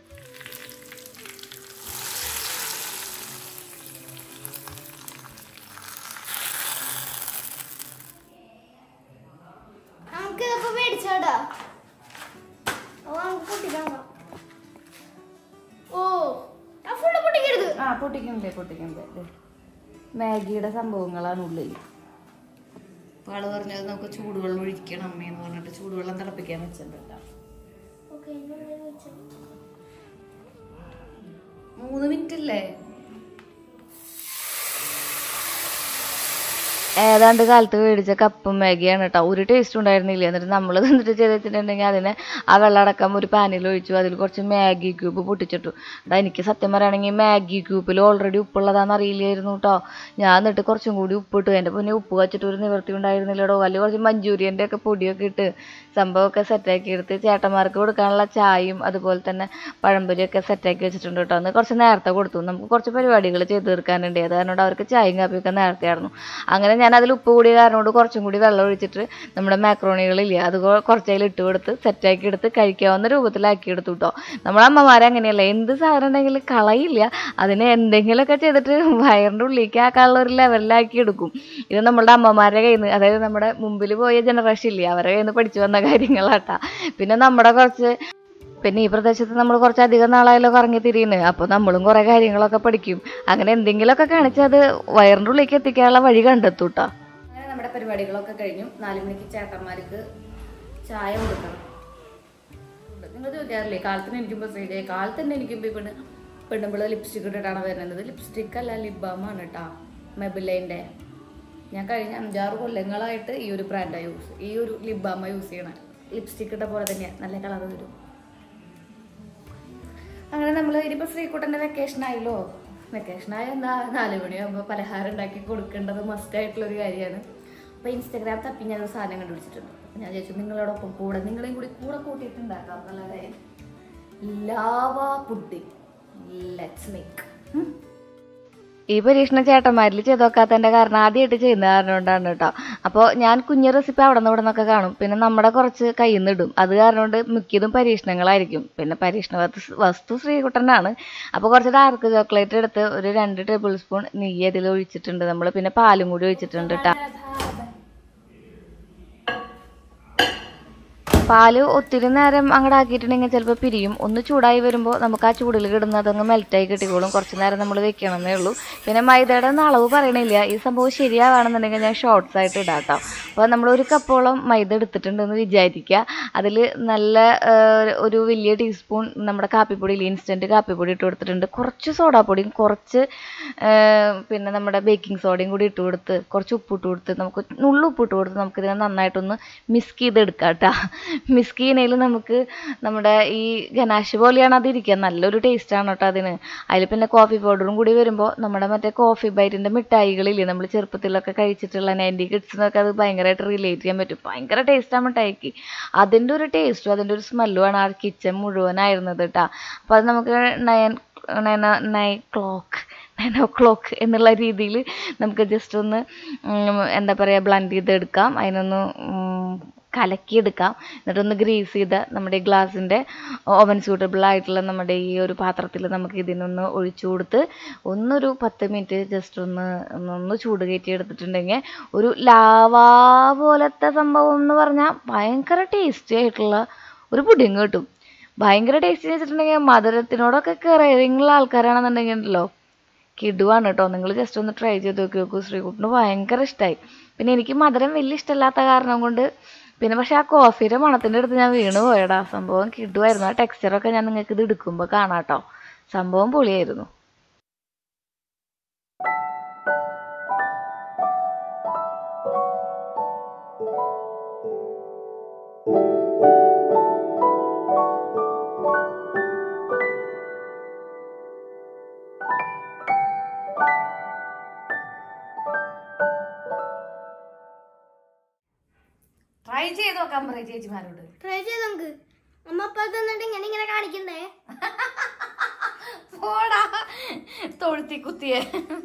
നമുക്ക് ഇതൊക്കെ മേടിച്ചോടാ ഓ നമുക്ക് പൊട്ടിക്കാം ഓ ആ ഫുള്ള് പൊട്ടിക്കരുത് ആ പൊട്ടിക്കണ്ടേ പൊട്ടിക്കണ്ടേ ദേ. മാഗിയുടെ സംഭവങ്ങളാണ് ഉള്ളിൽ അപ്പോൾ ആള് പറഞ്ഞത് നമുക്ക് ചൂടുവെള്ളം ഒഴിക്കണം അമ്മയെന്ന് പറഞ്ഞിട്ട് ചൂടുവെള്ളം തിളപ്പിക്കാൻ വെച്ചിട്ടുണ്ട് കേട്ടോ ഓക്കെ മൂന്ന് മിനിറ്റ് അല്ലേ ഏതാണ്ട് കാലത്ത് മേടിച്ച കപ്പും മാഗിയാണ് കേട്ടോ ഒരു ടേസ്റ്റ് ഉണ്ടായിരുന്നില്ല എന്നിട്ട് നമ്മൾ എന്നിട്ട് ചെയ്ത് വെച്ചിട്ടുണ്ടെങ്കിൽ അതിനെ ആ വെള്ളം അടക്കം ഒരു പാനിൽ ഒഴിച്ചു അതിൽ കുറച്ച് മാഗി ക്യൂബ് പൊട്ടിച്ചിട്ടു എടാ എനിക്ക് സത്യം പറയുകയാണെങ്കിൽ മാഗി ക്യൂബിൽ ഓൾറെഡി ഉപ്പുള്ളതാണെന്ന് അറിയില്ലായിരുന്നു കേട്ടോ ഞാൻ എന്നിട്ട് കുറച്ചും കൂടി ഉപ്പിട്ടു എൻ്റെ പിന്നെ ഉപ്പ് വെച്ചിട്ട് ഒരു നിവൃത്തി ഉണ്ടായിരുന്നില്ലടോ അല്ലെങ്കിൽ കുറച്ച് മഞ്ചൂരിയൻ്റെ ഒക്കെ പൊടിയൊക്കെ ഇട്ട് സംഭവമൊക്കെ സെറ്റാക്കി എടുത്ത് ചേട്ടന്മാർക്ക് കൊടുക്കാനുള്ള ചായയും അതുപോലെ തന്നെ പഴംപൊരിയൊക്കെ സെറ്റാക്കി വെച്ചിട്ടുണ്ട് കേട്ടോ അന്ന് കുറച്ച് നേരത്തെ കൊടുത്തു നമുക്ക് കുറച്ച് പരിപാടികൾ ചെയ്ത് തീർക്കാനുണ്ട് അത് കാരണം അവർക്ക് ചായയും കാപ്പിയൊക്കെ നേരത്തെ ആയിരുന്നു അങ്ങനെ ഞാൻ അതിൽ ഉപ്പ് കൂടിയ കാരണം കൊണ്ട് കുറച്ചും കൂടി വെള്ളം ഒഴിച്ചിട്ട് നമ്മുടെ മാക്രോണികളില്ലേ അത് കൊ- കുറച്ച് അതിൽ ഇട്ട് കൊടുത്ത് സെറ്റാക്കി എടുത്ത് കഴിക്കാവുന്ന രൂപത്തിലാക്കി എടുത്തു കേട്ടോ നമ്മളെ അമ്മമാരെ അങ്ങനെയല്ല എന്ത് സാധനം ഉണ്ടെങ്കിലും കളയില്ല അതിനെ എന്തെങ്കിലുമൊക്കെ ചെയ്തിട്ട് വയറിൻ്റെ ഉള്ളിലേക്ക് ആക്കാനുള്ള ഒരു ലെവലിലാക്കി എടുക്കും ഇത് നമ്മളുടെ അമ്മമാരുടെ കയ്യിൽ നിന്ന് അതായത് നമ്മുടെ മുമ്പിൽ പോയ ജനറേഷൻ ഇല്ലേ അവരുടെ കയ്യിൽ നിന്ന് പഠിച്ചു വന്ന കാര്യങ്ങളാട്ടാ പിന്നെ നമ്മുടെ കുറച്ച് പിന്നെ ഈ പ്രദേശത്ത് നമ്മൾ കുറച്ചധികം നാളായാലോ കറങ്ങി തിരിയുന്നു അപ്പോൾ നമ്മളും കുറേ കാര്യങ്ങളൊക്കെ പഠിക്കും അങ്ങനെ എന്തെങ്കിലുമൊക്കെ കാണിച്ചാൽ അത് വയറിൻ്റെ ഉള്ളിലേക്ക് എത്തിക്കാനുള്ള വഴി കണ്ടെത്തൂട്ടാ അങ്ങനെ നമ്മുടെ പരിപാടികളൊക്കെ കഴിഞ്ഞു നാല് മണിക്ക് ചേട്ടന്മാർക്ക് ചായ കൊടുക്കണം നിങ്ങൾ ചോദിക്കാറില്ലേ കാലത്തിന് എനിക്കുമ്പോൾ ശ്രീഡേ കാലത്തന്നെ എനിക്കുമ്പോൾ ഈ പെണ്ണ് പെണ്ണുമ്പോൾ ലിപ്സ്റ്റിക് ഇട്ടിട്ടാണ് വരുന്നത് ലിപ്സ്റ്റിക് അല്ല ലിബാമാണ് കേട്ടോ മെബിലൈൻ്റെ ഞാൻ കഴിഞ്ഞ അഞ്ചാറ് കൊല്ലങ്ങളായിട്ട് ഈ ഒരു ബ്രാൻഡാണ് യൂസ് ഈ ഒരു ലിബാമ യൂസ് ചെയ്യണം ലിപ്സ്റ്റിക് ഇട്ട പോലെ തന്നെയാണ് നല്ല കളർ വരും അങ്ങനെ നമ്മൾ ഇനിയിപ്പോൾ ശ്രീകുട്ടൻ്റെ വെക്കേഷൻ ആയല്ലോ വെക്കേഷൻ ആയ എന്താ നാല് മണിയാകുമ്പോൾ പലഹാരം ഉണ്ടാക്കി കൊടുക്കേണ്ടത് മസ്റ്റ് ആയിട്ടുള്ള ഒരു കാര്യമാണ് അപ്പോൾ ഇൻസ്റ്റാഗ്രാം തപ്പി ഞാൻ ഒരു സാധനം കണ്ടുപിടിച്ചിട്ടുണ്ട് അപ്പോൾ ഞാൻ ചോദിച്ചു നിങ്ങളോടൊപ്പം കൂടെ നിങ്ങളെയും കൂടി കൂടെ കൂട്ടിയിട്ട് ഉണ്ടാക്കാം നല്ല കാര്യം ലാവ പുഡിംഗ് ലെറ്റ്സ് മേക്ക് ഈ പരീക്ഷണം ചേട്ടന്മാരിൽ ചെയ്ത് നോക്കാത്തതിന്റെ കാരണം ആദ്യമായിട്ട് ചെയ്യുന്ന കാരണം കൊണ്ടാണ് കേട്ടോ അപ്പോൾ ഞാൻ കുഞ്ഞു റെസിപ്പി അവിടെ നിന്ന് ഇവിടെ നിന്നൊക്കെ കാണും പിന്നെ നമ്മുടെ കുറച്ച് കയ്യിൽ നിന്ന് ഇടും അത് കാരണം കൊണ്ട് മിക്കതും പരീക്ഷണങ്ങളായിരിക്കും പിന്നെ പരീക്ഷണ വസ്തു- വസ്തു ശ്രീകുട്ടനാണ് അപ്പോൾ കുറച്ച് ഡാർക്ക് ചോക്ലേറ്റ് എടുത്ത് ഒരു രണ്ട് ടേബിൾ സ്പൂൺ നെയ്യ് അതിൽ ഒഴിച്ചിട്ടുണ്ട് നമ്മൾ പിന്നെ പാലും കൂടി ഒഴിച്ചിട്ടുണ്ട് കേട്ടോ പാല് ഒത്തിരി നേരം അങ്ങോട്ട് ആക്കിയിട്ടുണ്ടെങ്കിൽ ചിലപ്പോൾ പിരിയും ഒന്ന് ചൂടായി വരുമ്പോൾ നമുക്ക് ആ ചൂടിൽ കിടന്ന് അതങ്ങ് മെൽറ്റായി കിട്ടിക്കോളും കുറച്ച് നേരം നമ്മൾ വെക്കണമെന്നേ ഉള്ളൂ പിന്നെ മൈദയുടെ ഒന്നും അളവ് പറയണില്ല ഈ സംഭവം ശരിയാവാണെന്നുണ്ടെങ്കിൽ ഞാൻ ഷോർട്സ് ആയിട്ട് ഇടാം കേട്ടോ അപ്പോൾ നമ്മൾ ഒരു കപ്പോളം മൈദ എടുത്തിട്ടുണ്ടെന്ന് വിചാരിക്കുക അതിൽ നല്ല ആ, ഒരു വലിയ ടീസ്പൂൺ നമ്മുടെ കാപ്പിപ്പൊടിയിൽ ഇൻസ്റ്റൻറ്റ് കാപ്പിപ്പൊടി ഇട്ട് കൊടുത്തിട്ടുണ്ട് കുറച്ച് സോഡാപ്പൊടിയും കുറച്ച് ആ, പിന്നെ നമ്മുടെ ബേക്കിംഗ് സോഡയും കൂടി ഇട്ട് കൊടുത്ത് കുറച്ച് ഉപ്പ് ഇട്ട് കൊടുത്ത് നമുക്ക് നുള്ളു ഉപ്പ് ഇട്ട് കൊടുത്ത് നമുക്കിതിനെ നന്നായിട്ടൊന്ന് മിസ്ക് ചെയ്തെടുക്കാം കേട്ടോ മിസ്ക് ചെയ്യുന്നതിൽ നമുക്ക് നമ്മുടെ ഈ ഗനാഷ് പോലെയാണ് അത് ഇരിക്കുക നല്ലൊരു ടേസ്റ്റാണ് കേട്ടോ അതിന് അതിൽ പിന്നെ കോഫി പൗഡറും കൂടി വരുമ്പോൾ നമ്മുടെ മറ്റേ കോഫി ബൈറ്റിൻ്റെ മിഠായികളില്ലേ നമ്മൾ ചെറുപ്പത്തിലൊക്കെ കഴിച്ചിട്ടുള്ള നയൻറ്റി കിഡ്സിനൊക്കെ അത് ഭയങ്കരമായിട്ട് റിലേറ്റ് ചെയ്യാൻ പറ്റും ഭയങ്കര ടേസ്റ്റാണ് മിഠായിക്ക് അതിൻ്റെ ഒരു ടേസ്റ്റും അതിൻ്റെ ഒരു സ്മെല്ലുമാണ് ആ കിച്ചൺ മുഴുവനായിരുന്നത് കേട്ടോ അപ്പോൾ അത് നമുക്ക് nine nine nine clock nine o'clock എന്നുള്ള രീതിയിൽ നമുക്ക് ജസ്റ്റ് ഒന്ന് ഉം, എന്താ പറയുക ബ്ലൻഡ് ചെയ്തെടുക്കാം അതിനൊന്ന് ഉം, കലക്കിയെടുക്കാം എന്നിട്ടൊന്ന് ഗ്രീസ് ചെയ്ത് നമ്മുടെ ഈ ഗ്ലാസിൻ്റെ ഓവൻ സ്യൂട്ടബിൾ ആയിട്ടുള്ള നമ്മുടെ ഈ ഒരു പാത്രത്തിൽ നമുക്ക് ഇതിനൊന്ന് ഒഴിച്ചു കൊടുത്ത് ഒന്നൊരു പത്ത് മിനിറ്റ് ജസ്റ്റ് ഒന്ന് ഒന്ന് ഒന്ന് ചൂട് കയറ്റി എടുത്തിട്ടുണ്ടെങ്കിൽ ഒരു ലാവാ പോലത്തെ സംഭവം എന്ന് പറഞ്ഞാൽ ഭയങ്കര ടേസ്റ്റി ആയിട്ടുള്ള ഒരു പുഡിങ് കിട്ടും ഭയങ്കര ടേസ്റ്റി എന്ന് വെച്ചിട്ടുണ്ടെങ്കിൽ മധുരത്തിനോടൊക്കെ കയറിയുള്ള ആൾക്കാരാണെന്നുണ്ടെങ്കിൽ ഉണ്ടല്ലോ കിടുവാണ് കേട്ടോ നിങ്ങൾ ജസ്റ്റ് ഒന്ന് ട്രൈ ചെയ്ത് നോക്കി നോക്കൂ ശ്രീകുട്ടിന് ഭയങ്കര ഇഷ്ടമായി പിന്നെ എനിക്ക് മധുരം വലിയ ഇഷ്ടമില്ലാത്ത കാരണം കൊണ്ട് പിന്നെ പക്ഷെ ആ കോഫിയുടെ മണത്തിൻ്റെ അടുത്ത് ഞാൻ വീണ് പോയടാ സംഭവം കിടുവായിരുന്നു ആ ടെക്സ്ചറൊക്കെ ഞാൻ നിങ്ങൾക്ക് ഇത് എടുക്കുമ്പോൾ കാണാം കേട്ടോ സംഭവം പൊളിയായിരുന്നു ട്രൈ ചെയ്ത് നോക്കാൻ പറയും ചേച്ചിമാരോട് ട്രൈ ചെയ്ത് നമുക്ക് അമ്മ അപ്പ തന്നിട്ട് ഇങ്ങനെ ഇങ്ങനെ കാണിക്കണ്ടേ പോടാ തൊഴുത്തി കുത്തിയേ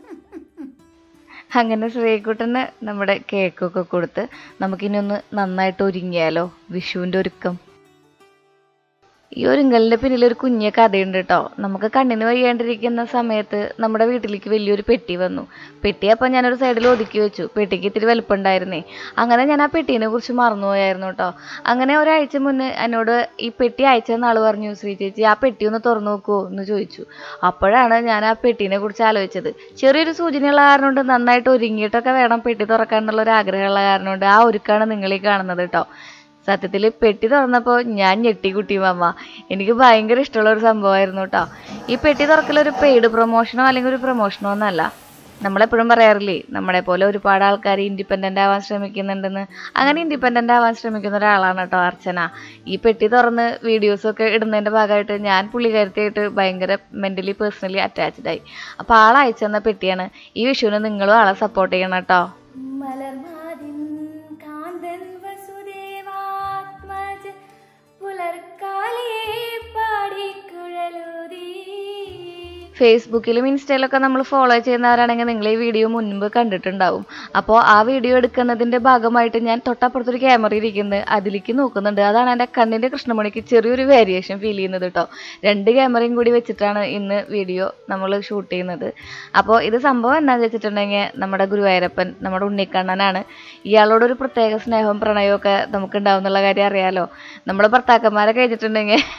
അങ്ങനെ ശ്രീകുട്ടന് നമ്മുടെ കേക്കൊക്കെ കൊടുത്ത് നമുക്കിനി ഒന്ന് നന്നായിട്ട് ഒരുങ്ങിയാലോ വിഷുവിൻ്റെ ഒരുക്കം ഈ ഒരുങ്കലിൻ്റെ പിന്നിൽ ഒരു കുഞ്ഞ കഥയുണ്ട് കേട്ടോ നമുക്ക് കണ്ണിന് വയ്യാണ്ടിരിക്കുന്ന സമയത്ത് നമ്മുടെ വീട്ടിലേക്ക് വലിയൊരു പെട്ടി വന്നു പെട്ടി അപ്പം ഞാനൊരു സൈഡിൽ ഒതുക്കി വെച്ചു പെട്ടിക്ക് ഇത്തിരി വലുപ്പമുണ്ടായിരുന്നേ അങ്ങനെ ഞാൻ ആ പെട്ടീനെ കുറിച്ച് മറന്നുപോയായിരുന്നു കേട്ടോ അങ്ങനെ ഒരാഴ്ച മുന്നേ എന്നോട് ഈ പെട്ടി അയച്ചെന്ന ആൾ പറഞ്ഞു ശ്രീ ചേച്ചി ആ പെട്ടി ഒന്ന് തുറന്നു നോക്കുമോ എന്ന് ചോദിച്ചു അപ്പോഴാണ് ഞാൻ ആ പെട്ടീനെ കുറിച്ച് ആലോചിച്ചത് ചെറിയൊരു സൂചനയുള്ള കാരണം കൊണ്ട് നന്നായിട്ട് ഒരുങ്ങിയിട്ടൊക്കെ വേണം പെട്ടി തുറക്കാൻ എന്നുള്ള ഒരു ആഗ്രഹമുള്ള കാരണം കൊണ്ട് ആ ഒരുക്കാണ് നിങ്ങളീ കാണുന്നത് കേട്ടോ സത്യത്തിൽ പെട്ടി തുറന്നപ്പോൾ ഞാൻ ഞെട്ടി കുട്ടി മാമ എനിക്ക് ഭയങ്കര ഇഷ്ടമുള്ള ഒരു സംഭവമായിരുന്നു കേട്ടോ ഈ പെട്ടി തുറക്കലൊരു പെയ്ഡ് പ്രൊമോഷനോ അല്ലെങ്കിൽ ഒരു പ്രൊമോഷനോ ഒന്നല്ല നമ്മളെപ്പോഴും പറയാറില്ലേ നമ്മളെ പോലെ ഒരുപാട് ആൾക്കാർ ഇൻഡിപെൻഡൻ്റ് ആവാൻ ശ്രമിക്കുന്നുണ്ടെന്ന് അങ്ങനെ ഇൻഡിപെൻഡൻ്റ് ആവാൻ ശ്രമിക്കുന്ന ഒരാളാണ് കേട്ടോ അർച്ചന ഈ പെട്ടി തുറന്ന് വീഡിയോസൊക്കെ ഇടുന്നതിൻ്റെ ഭാഗമായിട്ട് ഞാൻ പുള്ളിക്കാരത്തിയായിട്ട് ഭയങ്കര മെൻ്റലി പേഴ്സണലി അറ്റാച്ച്ഡ് ആയി അപ്പോൾ ആൾ അയച്ചു തന്ന പെട്ടിയാണ് ഈ വിഷുവിന് നിങ്ങളും ആളെ സപ്പോർട്ട് ചെയ്യണം കേട്ടോ മലർമാതിൻ കാന്തൻ വസുദേവാത്മജ പുലർക്കാലേ പാടിക്കുഴലൂതി ഫേസ്ബുക്കിലും ഇൻസ്റ്റയിലൊക്കെ നമ്മൾ ഫോളോ ചെയ്യുന്നവരാണെങ്കിൽ നിങ്ങൾ ഈ വീഡിയോ മുൻപ് കണ്ടിട്ടുണ്ടാവും അപ്പോൾ ആ വീഡിയോ എടുക്കുന്നതിൻ്റെ ഭാഗമായിട്ട് ഞാൻ തൊട്ടപ്പുറത്തൊരു ക്യാമറ ഇരിക്കുന്നത് അതിലേക്ക് നോക്കുന്നുണ്ട് അതാണ് എൻ്റെ കണ്ണിൻ്റെ കൃഷ്ണമണിക്ക് ചെറിയൊരു വേരിയേഷൻ ഫീൽ ചെയ്യുന്നത് കേട്ടോ രണ്ട് ക്യാമറയും കൂടി വെച്ചിട്ടാണ് ഇന്ന് വീഡിയോ നമ്മൾ ഷൂട്ട് ചെയ്യുന്നത് അപ്പോൾ ഇത് സംഭവം എന്താണെന്ന് വെച്ചിട്ടുണ്ടെങ്കിൽ നമ്മുടെ ഗുരുവായൂരപ്പൻ നമ്മുടെ ഉണ്ണിക്കണ്ണനാണ് ഇയാളോടൊരു പ്രത്യേക സ്നേഹവും പ്രണയവും ഒക്കെ നമുക്ക് ഉണ്ടാവും എന്നുള്ള കാര്യം അറിയാലോ നമ്മുടെ ഭർത്താക്കന്മാരെ കഴിഞ്ഞിട്ടുണ്ടെങ്കിൽ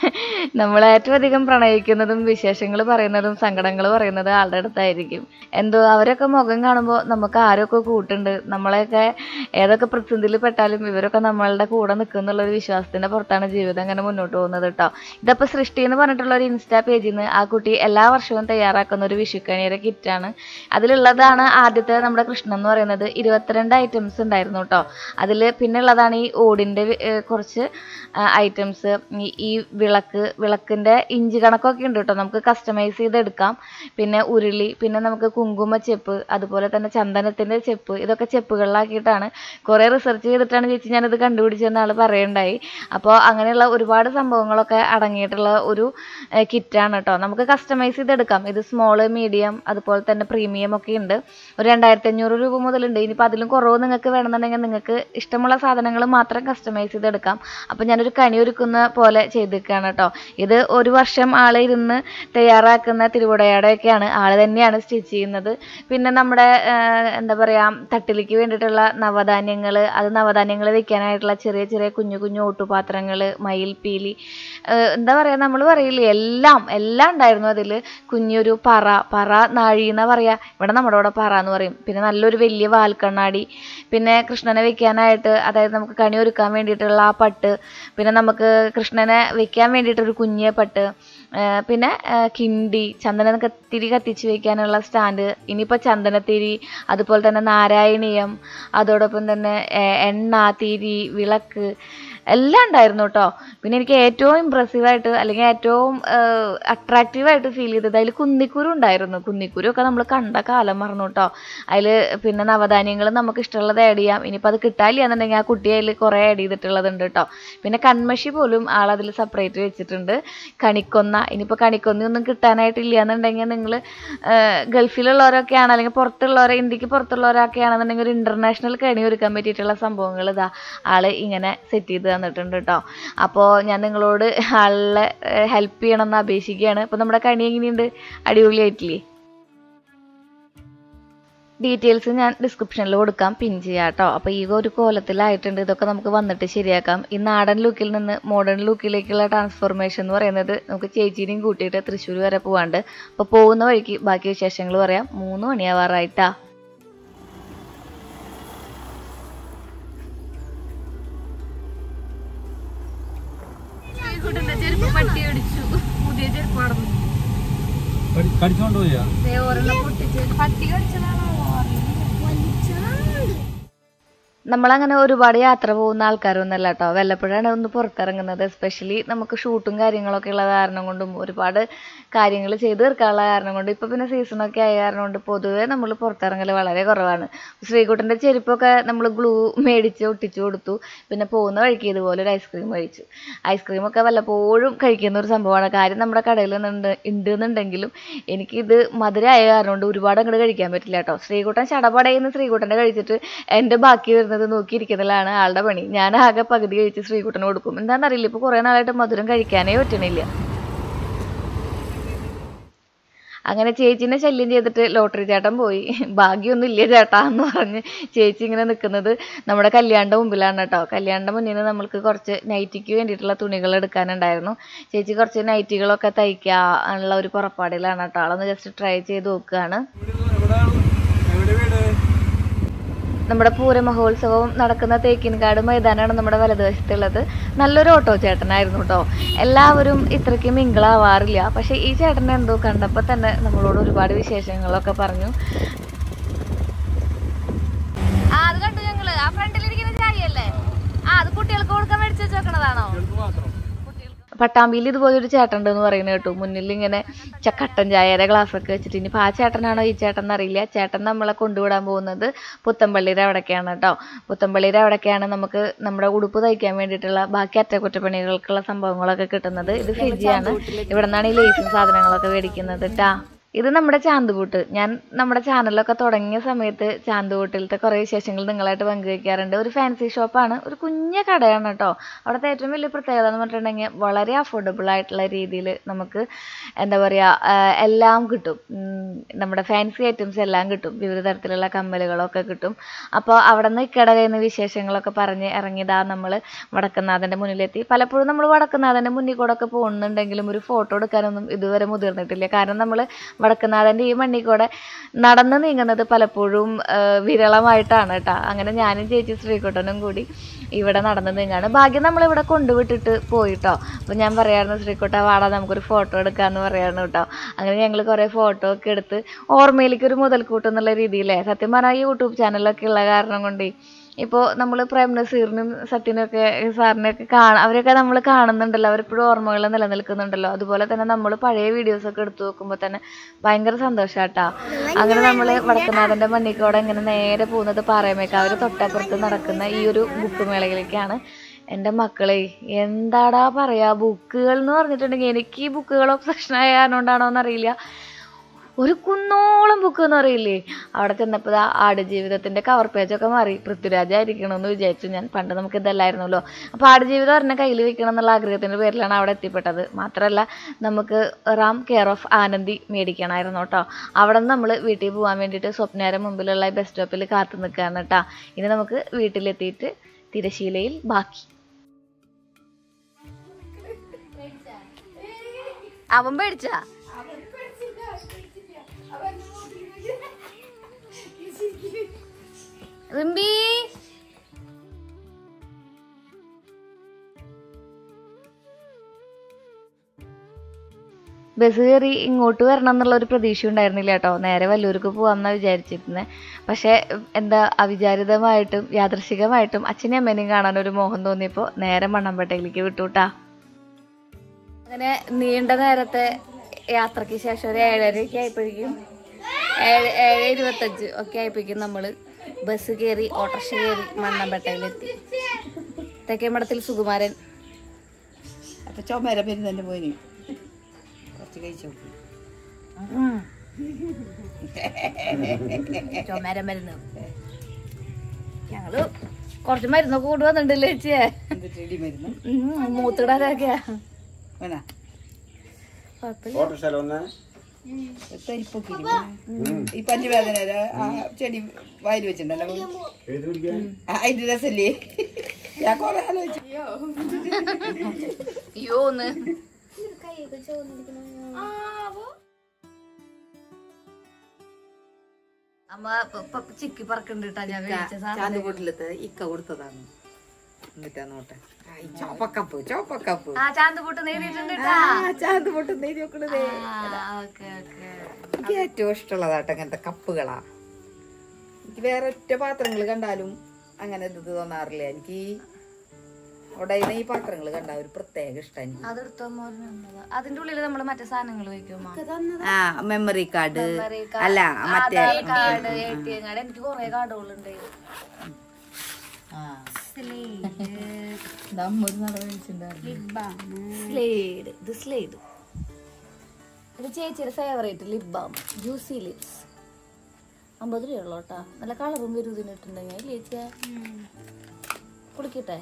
നമ്മൾ ഏറ്റവും അധികം പ്രണയിക്കുന്നതും വിശേഷങ്ങൾ പറയുന്നതും സങ്കടങ്ങൾ പറയുന്നത് ആളുടെ അടുത്തായിരിക്കും എന്തോ അവരൊക്കെ മുഖം കാണുമ്പോൾ നമുക്ക് ആരൊക്കെ കൂട്ടുണ്ട് നമ്മളെയൊക്കെ ഏതൊക്കെ പ്രതിസന്ധിയിൽ പെട്ടാലും ഇവരൊക്കെ നമ്മളുടെ കൂടെ നിൽക്കുന്നുള്ള ഒരു വിശ്വാസത്തിന്റെ പുറത്താണ് ജീവിതം അങ്ങനെ മുന്നോട്ട് പോകുന്നത് കേട്ടോ ഇതപ്പോൾ സൃഷ്ടി എന്ന് പറഞ്ഞിട്ടുള്ള ഒരു ഇൻസ്റ്റാ പേജിൽ നിന്ന് ആ കുട്ടി എല്ലാ വർഷവും തയ്യാറാക്കുന്ന ഒരു വിഷുക്കണിയുടെ കിറ്റാണ് അതിലുള്ളതാണ് ആദ്യത്തെ നമ്മുടെ കൃഷ്ണൻ എന്ന് പറയുന്നത് ഇരുപത്തിരണ്ട് ഐറ്റംസ് ഉണ്ടായിരുന്നു കേട്ടോ അതിൽ പിന്നെ ഉള്ളതാണ് ഈ ഓടിൻ്റെ കുറച്ച് ഐറ്റംസ് ഈ വിളക്ക് വിളക്കിൻ്റെ ഇഞ്ച് കണക്കൊക്കെ ഉണ്ട് കേട്ടോ നമുക്ക് കസ്റ്റമൈസ് ചെയ്തെടുക്കാം പിന്നെ ഉരുളി പിന്നെ നമുക്ക് കുങ്കുമ ചെപ്പ് അതുപോലെ തന്നെ ചന്ദനത്തിൻ്റെ ചെപ്പ് ഇതൊക്കെ ചെപ്പുകളിലാക്കിയിട്ടാണ് കുറേ റിസർച്ച് ചെയ്തിട്ടാണ് ചേച്ചി ഞാനിത് കണ്ടുപിടിച്ചെന്ന് ആൾ പറയുണ്ടായി അപ്പോൾ അങ്ങനെയുള്ള ഒരുപാട് സംഭവങ്ങളൊക്കെ അടങ്ങിയിട്ടുള്ള ഒരു കിറ്റാണ് കേട്ടോ നമുക്ക് കസ്റ്റമൈസ് ചെയ്തെടുക്കാം ഇത് സ്മോള് മീഡിയം അതുപോലെ തന്നെ പ്രീമിയം ഒക്കെ ഉണ്ട് ഒരു രണ്ടായിരത്തി അഞ്ഞൂറ് രൂപ മുതലുണ്ട് ഇനിയിപ്പോൾ അതിലും കുറവ് നിങ്ങൾക്ക് വേണമെന്നുണ്ടെങ്കിൽ നിങ്ങൾക്ക് ഇഷ്ടമുള്ള സാധനങ്ങൾ മാത്രം കസ്റ്റമൈസ് ചെയ്തെടുക്കാം അപ്പോൾ ഞാനൊരു കണി ഒരുക്കുന്ന പോലെ ചെയ്തിരിക്കുകയാണ് കേട്ടോ ഇത് ഒരു വർഷം ആൾ ഇരുന്ന് തയ്യാറാക്കുന്ന തിരുവുടയാടയൊക്കെയാണ് ആൾ തന്നെയാണ് സ്റ്റിച്ച് ചെയ്യുന്നത് പിന്നെ നമ്മുടെ ആ, എന്താ പറയുക തട്ടിലേക്ക് വേണ്ടിയിട്ടുള്ള നവധാന്യങ്ങൾ അത് നവധാന്യങ്ങൾ വെക്കാനായിട്ടുള്ള ചെറിയ ചെറിയ കുഞ്ഞു കുഞ്ഞു ഓട്ടുപാത്രങ്ങൾ മയിൽപ്പീലി ആ, എന്താ പറയുക നമ്മൾ പറയില്ലേ എല്ലാം എല്ലാം ഉണ്ടായിരുന്നു അതിൽ കുഞ്ഞൊരു പറ പറ നാഴി എന്നാ പറയാ ഇവിടെ നമ്മുടെ ഇവിടെ പറ എന്ന് പറയും പിന്നെ നല്ലൊരു വലിയ വാൽക്കണ്ണാടി പിന്നെ കൃഷ്ണനെ വെക്കാനായിട്ട് അതായത് നമുക്ക് കണി ഒരുക്കാൻ വേണ്ടിയിട്ടുള്ള ആ പട്ട് പിന്നെ നമുക്ക് കൃഷ്ണനെ വെക്കാൻ വേണ്ടിയിട്ടൊരു കുഞ്ഞ് പട്ട് ആ, പിന്നെ ആ, കിണ്ടി ചന്ദന കത്തിരി കത്തിച്ച് വെക്കാനുള്ള സ്റ്റാൻഡ് ഇനിയിപ്പോൾ ചന്ദനത്തിരി അതുപോലെ തന്നെ നാരായണീയം അതോടൊപ്പം തന്നെ ഏ, എണ്ണ തിരി വിളക്ക് എല്ലാം ഉണ്ടായിരുന്നു കേട്ടോ പിന്നെ എനിക്ക് ഏറ്റവും ഇമ്പ്രസീവായിട്ട് അല്ലെങ്കിൽ ഏറ്റവും അട്രാക്റ്റീവായിട്ട് ഫീൽ ചെയ്തത് അതിൽ കുന്നിക്കുരു ഉണ്ടായിരുന്നു കുന്നിക്കുരു ഒക്കെ നമ്മൾ കണ്ട കാലം മറന്നു കേട്ടോ അതിൽ പിന്നെ നവധാന്യങ്ങൾ നമുക്ക് ഇഷ്ടമുള്ളത് ആഡ് ചെയ്യാം ഇനിയിപ്പോൾ അത് കിട്ടാനില്ല എന്നുണ്ടെങ്കിൽ ആ കുട്ടി അതിൽ കുറേ ആഡ് ചെയ്തിട്ടുള്ളതുണ്ട് കേട്ടോ പിന്നെ കൺമഷി പോലും ആളതിൽ സെപ്പറേറ്റ് വെച്ചിട്ടുണ്ട് കണിക്കൊന്ന ഇനിയിപ്പോൾ കണിക്കൊന്നയൊന്നും കിട്ടാനായിട്ടില്ല എന്നുണ്ടെങ്കിൽ നിങ്ങൾ ഗൾഫിലുള്ളവരൊക്കെയാണ് അല്ലെങ്കിൽ പുറത്തുള്ളവരെ ഇന്ത്യക്ക് പുറത്തുള്ളവരൊക്കെ ആണെന്നുണ്ടെങ്കിൽ ഒരു ഇൻ്റർനാഷണൽ കണി ഒരുക്കാൻ പറ്റിയിട്ടുള്ള സംഭവങ്ങൾ ഇതാ ആള് ഇങ്ങനെ സെറ്റ് ചെയ്ത് തന്നിട്ടുണ്ട് കേട്ടോ അപ്പോൾ ഞാൻ നിങ്ങളോട് ആളെ ഹെൽപ്പ് ചെയ്യണമെന്ന് അപേക്ഷിക്കുകയാണ് അപ്പോൾ നമ്മുടെ കണി എങ്ങനെയുണ്ട് അടിപൊളിയായിട്ടില്ലേ ഡീറ്റെയിൽസ് ഞാൻ ഡിസ്ക്രിപ്ഷനിൽ കൊടുക്കാം പിൻ ചെയ്യാം കേട്ടോ അപ്പോൾ ഈ ഒരു കോലത്തിലായിട്ടുണ്ട് ഇതൊക്കെ നമുക്ക് വന്നിട്ട് ശരിയാക്കാം ഈ നാടൻ ലുക്കിൽ നിന്ന് മോഡേൺ ലുക്കിലേക്കുള്ള ട്രാൻസ്ഫോർമേഷൻ എന്ന് പറയുന്നത് നമുക്ക് ചേച്ചീനെയും കൂട്ടിയിട്ട് തൃശ്ശൂർ വരെ പോവാണ്ട് അപ്പോൾ പോകുന്ന വഴിക്ക് ബാക്കി വിശേഷങ്ങൾ പറയാം മൂന്ന് മണിയാവാറായിട്ടാ ചെരുപ്പ് പട്ടി അടിച്ചു പുതിയ ചെരുപ്പ് നടന്നു കടിച്ചോണ്ട് പോയാ ഒരെണ്ണം പൊട്ടിച്ച് പട്ടി കടിച്ചതാണോ നമ്മളങ്ങനെ ഒരുപാട് യാത്ര പോകുന്ന ആൾക്കാരൊന്നുമല്ല കേട്ടോ വല്ലപ്പോഴാണ് ഒന്ന് പുറത്തിറങ്ങുന്നത് എസ്പെഷ്യലി നമുക്ക് ഷൂട്ടും കാര്യങ്ങളൊക്കെ ഉള്ള കാരണം കൊണ്ടും ഒരുപാട് കാര്യങ്ങൾ ചെയ്ത് തീർക്കാനുള്ള കാരണം കൊണ്ട് ഇപ്പം പിന്നെ സീസണൊക്കെ ആയ കാരണം കൊണ്ട് പൊതുവേ നമ്മൾ പുറത്തിറങ്ങൽ വളരെ കുറവാണ് ശ്രീകുട്ടൻ്റെ ചെരുപ്പൊക്കെ നമ്മൾ ഗ്ലൂ മേടിച്ച് ഒട്ടിച്ചു കൊടുത്തു പിന്നെ പോകുന്ന വഴിക്ക് ഇതുപോലെ ഒരു ഐസ്ക്രീം കഴിച്ചു ഐസ്ക്രീമൊക്കെ വല്ലപ്പോഴും കഴിക്കുന്ന ഒരു സംഭവമാണ് കാര്യം നമ്മുടെ കടയിൽ നിന്നുണ്ട് ഉണ്ട് എന്നുണ്ടെങ്കിലും എനിക്കിത് മധുരമായ കാരണം കൊണ്ട് ഒരുപാട് അങ്ങോട്ട് കഴിക്കാൻ പറ്റില്ല കേട്ടോ ശ്രീകുട്ടൻ ചടപടയെന്ന് ശ്രീകുട്ടൻ്റെ കഴിച്ചിട്ട് എൻ്റെ ബാക്കി വരുന്നത് നോക്കിയിരിക്കുന്നതിലാണ് ആളുടെ പണി ഞാൻ ആകെ പകുതി കഴിച്ച് ശ്രീകുട്ടന് കൊടുക്കും എന്താണെന്നറിയില്ല ഇപ്പോൾ കുറേ നാളായിട്ട് മധുരം കഴിക്കാനേ പറ്റണില്ല അങ്ങനെ ചേച്ചീനെ ശല്യം ചെയ്തിട്ട് ലോട്ടറി ചേട്ടൻ പോയി ഭാഗ്യമൊന്നും ഇല്ല ചേട്ടാ എന്ന് പറഞ്ഞ് ചേച്ചി ഇങ്ങനെ നിൽക്കുന്നത് നമ്മുടെ കല്യാണിൻ്റെ മുമ്പിലാണ് കേട്ടോ കല്യാണിൻ്റെ മുന്നിൽ നിന്ന് നമ്മൾക്ക് കുറച്ച് നൈറ്റിക്ക് വേണ്ടിയിട്ടുള്ള തുണികൾ എടുക്കാനുണ്ടായിരുന്നു ചേച്ചി കുറച്ച് നൈറ്റികളൊക്കെ തയ്ക്കുക ഉള്ള ഒരു പുറപ്പാടിലാണ് കേട്ടോ ആളൊന്ന് ജസ്റ്റ് ട്രൈ ചെയ്ത് നോക്കുകയാണ് നമ്മുടെ പൂരമഹോത്സവം നടക്കുന്ന തേക്കിൻകാട് മൈതാനമാണ് നമ്മുടെ വലതുവശത്തുള്ളത് നല്ലൊരു ഓട്ടോ ചേട്ടനായിരുന്നു കേട്ടോ എല്ലാവരും ഇത്രയ്ക്ക് മിങ്കിളാവാറില്ല പക്ഷെ ഈ ചേട്ടനെ എന്തോ കണ്ടപ്പോൾ തന്നെ നമ്മളോട് ഒരുപാട് വിശേഷങ്ങളൊക്കെ പറഞ്ഞു ആ അത് കണ്ടു ഞങ്ങള് ആ ഫ്രണ്ടിലിരിക്കുന്ന ചായയല്ലേ ആ അത് കുട്ടികൾക്ക് കൊടുക്കാൻ മേടിച്ചു വെച്ചേക്കണതാണോ പട്ടാമ്പിയിൽ ഇതുപോലെ ഒരു ചേട്ടൻ ഉണ്ടെന്ന് പറയുന്നത് കേട്ടു മുന്നിൽ ഇങ്ങനെ ച- കട്ടൻ ചായയുടെ ഗ്ലാസ് ഒക്കെ വെച്ചിട്ട് ഇനിയിപ്പോൾ ആ ചേട്ടനാണോ ഈ ചേട്ടൻ എന്നറിയില്ല ചേട്ടൻ നമ്മളെ കൊണ്ടുവിടാൻ പോകുന്നത് പുത്തമ്പള്ളിയുടെ അവിടേക്കാണ് കേട്ടോ പുത്തമ്പള്ളിയുടെ അവിടേക്കാണ് നമുക്ക് നമ്മുടെ ഉടുപ്പ് തയ്ക്കാൻ വേണ്ടിയിട്ടുള്ള ബാക്കി അറ്റകുറ്റപ്പണികൾക്കുള്ള സംഭവങ്ങളൊക്കെ കിട്ടുന്നത് ഇത് ഫിജിയാണ് ഇവിടെ നിന്നാണ് ഈ ലേസും സാധനങ്ങളൊക്കെ മേടിക്കുന്നത് കേട്ടാ ഇത് നമ്മുടെ ചാന്തുകൂട്ട് ഞാൻ നമ്മുടെ ചാനലൊക്കെ തുടങ്ങിയ സമയത്ത് ചാന്തുകൂട്ടിലത്തെ കുറേ വിശേഷങ്ങൾ നിങ്ങളായിട്ട് പങ്കുവയ്ക്കാറുണ്ട് ഒരു ഫാൻസി ഷോപ്പാണ് ഒരു കുഞ്ഞ കടയാണ് കേട്ടോ അവിടുത്തെ ഏറ്റവും വലിയ പ്രത്യേകത എന്ന് പറഞ്ഞിട്ടുണ്ടെങ്കിൽ വളരെ അഫോർഡബിൾ ആയിട്ടുള്ള രീതിയിൽ നമുക്ക് എന്താ പറയുക എല്ലാം കിട്ടും ഉം, നമ്മുടെ ഫാൻസി ഐറ്റംസ് എല്ലാം കിട്ടും വിവിധ തരത്തിലുള്ള കമ്മലുകളൊക്കെ കിട്ടും അപ്പോൾ അവിടെ നിന്ന് ഇക്കട കയ്യിൽ നിന്ന് വിശേഷങ്ങളൊക്കെ പറഞ്ഞ് ഇറങ്ങിയതാ നമ്മൾ വടക്കുന്നാഥൻ്റെ മുന്നിലെത്തി പലപ്പോഴും നമ്മൾ വടക്കുന്നാഥൻ്റെ മുന്നിൽ കൂടെ ഒക്കെ പോകുന്നുണ്ടെങ്കിലും ഒരു ഫോട്ടോ എടുക്കാനൊന്നും ഇതുവരെ മുതിർന്നിട്ടില്ല കാരണം നമ്മൾ വടക്കുന്നാഥൻ്റെ ഈ മണ്ണിൽ കൂടെ നടന്ന് നീങ്ങുന്നത് പലപ്പോഴും ആ, വിരളമായിട്ടാണ് കേട്ടോ അങ്ങനെ ഞാനും ചേച്ചി ശ്രീകുട്ടനും കൂടി ഇവിടെ നടന്ന് നീങ്ങാണ് ഭാഗ്യം നമ്മളിവിടെ കൊണ്ടുവിട്ടിട്ട് പോയിട്ടോ അപ്പോൾ ഞാൻ പറയായിരുന്നു ശ്രീകുട്ട വാടാ നമുക്കൊരു ഫോട്ടോ എടുക്കാമെന്ന് പറയായിരുന്നു കേട്ടോ അങ്ങനെ ഞങ്ങൾ കുറേ ഫോട്ടോ ഒക്കെ എടുത്ത് ഓർമ്മയിലേക്ക് ഒരു മുതൽക്കൂട്ട് എന്നുള്ള രീതിയിലേ സത്യം പറഞ്ഞാൽ യൂട്യൂബ് ചാനലൊക്കെ ഉള്ള കാരണം കൊണ്ട് ഇപ്പോൾ നമ്മൾ പ്രേം നസീറിനും സത്യനൊക്കെ സാറിനെയൊക്കെ കാണാം അവരൊക്കെ നമ്മൾ കാണുന്നുണ്ടല്ലോ അവരെപ്പോഴും ഓർമ്മകൾ നിലനിൽക്കുന്നുണ്ടല്ലോ അതുപോലെ തന്നെ നമ്മൾ പഴയ വീഡിയോസൊക്കെ എടുത്തു നോക്കുമ്പോൾ തന്നെ ഭയങ്കര സന്തോഷാട്ടാ അങ്ങനെ നമ്മൾ വടക്കുന്നാഥൻ്റെ മണ്ണിക്കോടെ ഇങ്ങനെ നേരെ പോകുന്നത് പാറയമേക്കാവ് തൊട്ടപ്പുറത്ത് നടക്കുന്ന ഈ ഒരു ബുക്ക് മേളയിലേക്കാണ് എൻ്റെ മക്കളെ എന്താടാ പറയാ ബുക്കുകൾ എന്ന് പറഞ്ഞിട്ടുണ്ടെങ്കിൽ എനിക്ക് ഈ ബുക്കുകൾ ഒബ്സഷൻ ആയതുകൊണ്ടാണോ എന്നറിയില്ല ഒരു കുന്നോളം ബുക്ക് എന്ന് പറയില്ലേ അവിടെ ചെന്നപ്പോൾ ആ ആടുജീവിതത്തിന്റെ കവർ പേജൊക്കെ മാറി പൃഥ്വിരാജ് ആയിരിക്കണമെന്ന് വിചാരിച്ചു ഞാൻ പണ്ട് നമുക്ക് ഇതല്ലായിരുന്നല്ലോ അപ്പോൾ ആടുജീവിതം ഒരെണ്ണം കയ്യിൽ വെക്കണം എന്നുള്ള ആഗ്രഹത്തിന്റെ പേരിലാണ് അവിടെ എത്തിപ്പെട്ടത് മാത്രമല്ല നമുക്ക് റാം കെയർ ഓഫ് ആനന്ദി മേടിക്കണമായിരുന്നു കേട്ടോ അവിടെ നിന്ന് നമ്മൾ വീട്ടിൽ പോകാൻ വേണ്ടിയിട്ട് സ്വപ്നേരെ മുമ്പിലുള്ള ബസ് സ്റ്റോപ്പിൽ കാത്തു നിൽക്കുകയാണ് കേട്ടോ ഇനി നമുക്ക് വീട്ടിലെത്തിയിട്ട് തിരശീലയിൽ ബാക്കി അവൻ പേടിച്ചാ റിമ്പി ബസ് കയറി ഇങ്ങോട്ട് വരണം എന്നുള്ള ഒരു പ്രതീക്ഷ ഉണ്ടായിരുന്നില്ല കേട്ടോ നേരെ വല്ലൂർക്ക് പോകാമെന്നാണ് വിചാരിച്ചിരുന്നത് പക്ഷേ എന്താ അവിചാരിതമായിട്ടും യാദൃശികമായിട്ടും അച്ഛനെയും അമ്മേനെയും കാണാൻ ഒരു മോഹം തോന്നിയപ്പോൾ നേരെ മണ്ണമ്പേട്ടയിലേക്ക് വിട്ടുട്ടാ അങ്ങനെ നീണ്ട നേരത്തെ യാത്രയ്ക്ക് ശേഷം ഒരു ഏഴരയൊക്കെ ആയപ്പോഴേക്കും ഏഴ് ഏഴ് ഇരുപത്തഞ്ച് ഒക്കെ ആയപ്പോഴേക്കും നമ്മൾ ബസ് കയറി ഓട്ടോറിക്ഷ കയറി മണ്ണമ്പേട്ടയിലെത്തി തെക്കേമഠത്തിൽ സുകുമാരൻ അപ്പൊ ചുമര പെരുന്നെ പോയിന് കുറച്ച് കഴിച്ചു ചുമര മരുന്ന് ഞങ്ങള് കുറച്ച് മരുന്നൊക്കെ കൊണ്ടുവന്നിട്ടുണ്ടല്ലേ ചേച്ചിയെ എന്നിട്ട് ഇടി മരുന്ന് ഉം, മൂത്തിടാനൊക്കെയാ വേണ കുഴപ്പമില്ല തരിപ്പൊക്കെ ഈ പല്ലുവേദന ആ ചെടി വായിൽ വെച്ചിട്ടുണ്ടല്ലോ ആ, അതിന്റെ രസല്ലേ ഞാൻ കൊറേ ആലോചിച്ചു അയ്യോന്ന് അമ്മ പ- പ- ചിക്കി പറക്കണ്ടിട്ടാ ഞാൻ മേടിച്ച സാധനം ചാന്തുകൂട്ടിലത്തെ ഇക്ക കൊടുത്തതാണ് എന്നിട്ടാ നോട്ടെ ചോപ്പക്കപ്പ് ചോപ്പക്കപ്പ് ആ ചാന്തുപൂട്ട് നേടിയിട്ടുണ്ട് ആ ചാന്ത് പൊട്ടും നെയ്തി വെക്കണതേ ഓക്കെ ഓക്കെ എനിക്ക് ഏറ്റവും ഇഷ്ടമുള്ളതാട്ടോ അങ്ങനത്തെ കപ്പുകളാ എനിക്ക് വേറെ ഒറ്റ പാത്രങ്ങൾ കണ്ടാലും അങ്ങനെ ഇത് തോന്നാറില്ല എനിക്ക് ഉടയുന്ന ഈ പാത്രങ്ങൾ കണ്ട ഒരു പ്രത്യേക ഇഷ്ടം എനിക്ക് അതെടുത്തോ അതിന്റെ ഉള്ളിൽ നമ്മള് മറ്റേ സാധനങ്ങൾ വെക്കുമോ ആ മെമ്മറി കാർഡ് അല്ല മറ്റേ card A T M card എനിക്ക് കൊറേ കാർഡുകളുണ്ട് സ്ലേഡ് ഇത് സ്ലേഡ് ഇത് ചേച്ചിയുടെ favourite lip balm juicy lips അമ്പത് രൂപയുള്ളൂ കേട്ടാ നല്ല കളറും വരും ഇതിനിട്ടുണ്ടെങ്കിൽ ചേച്ചിയെ കുളിക്കട്ടെ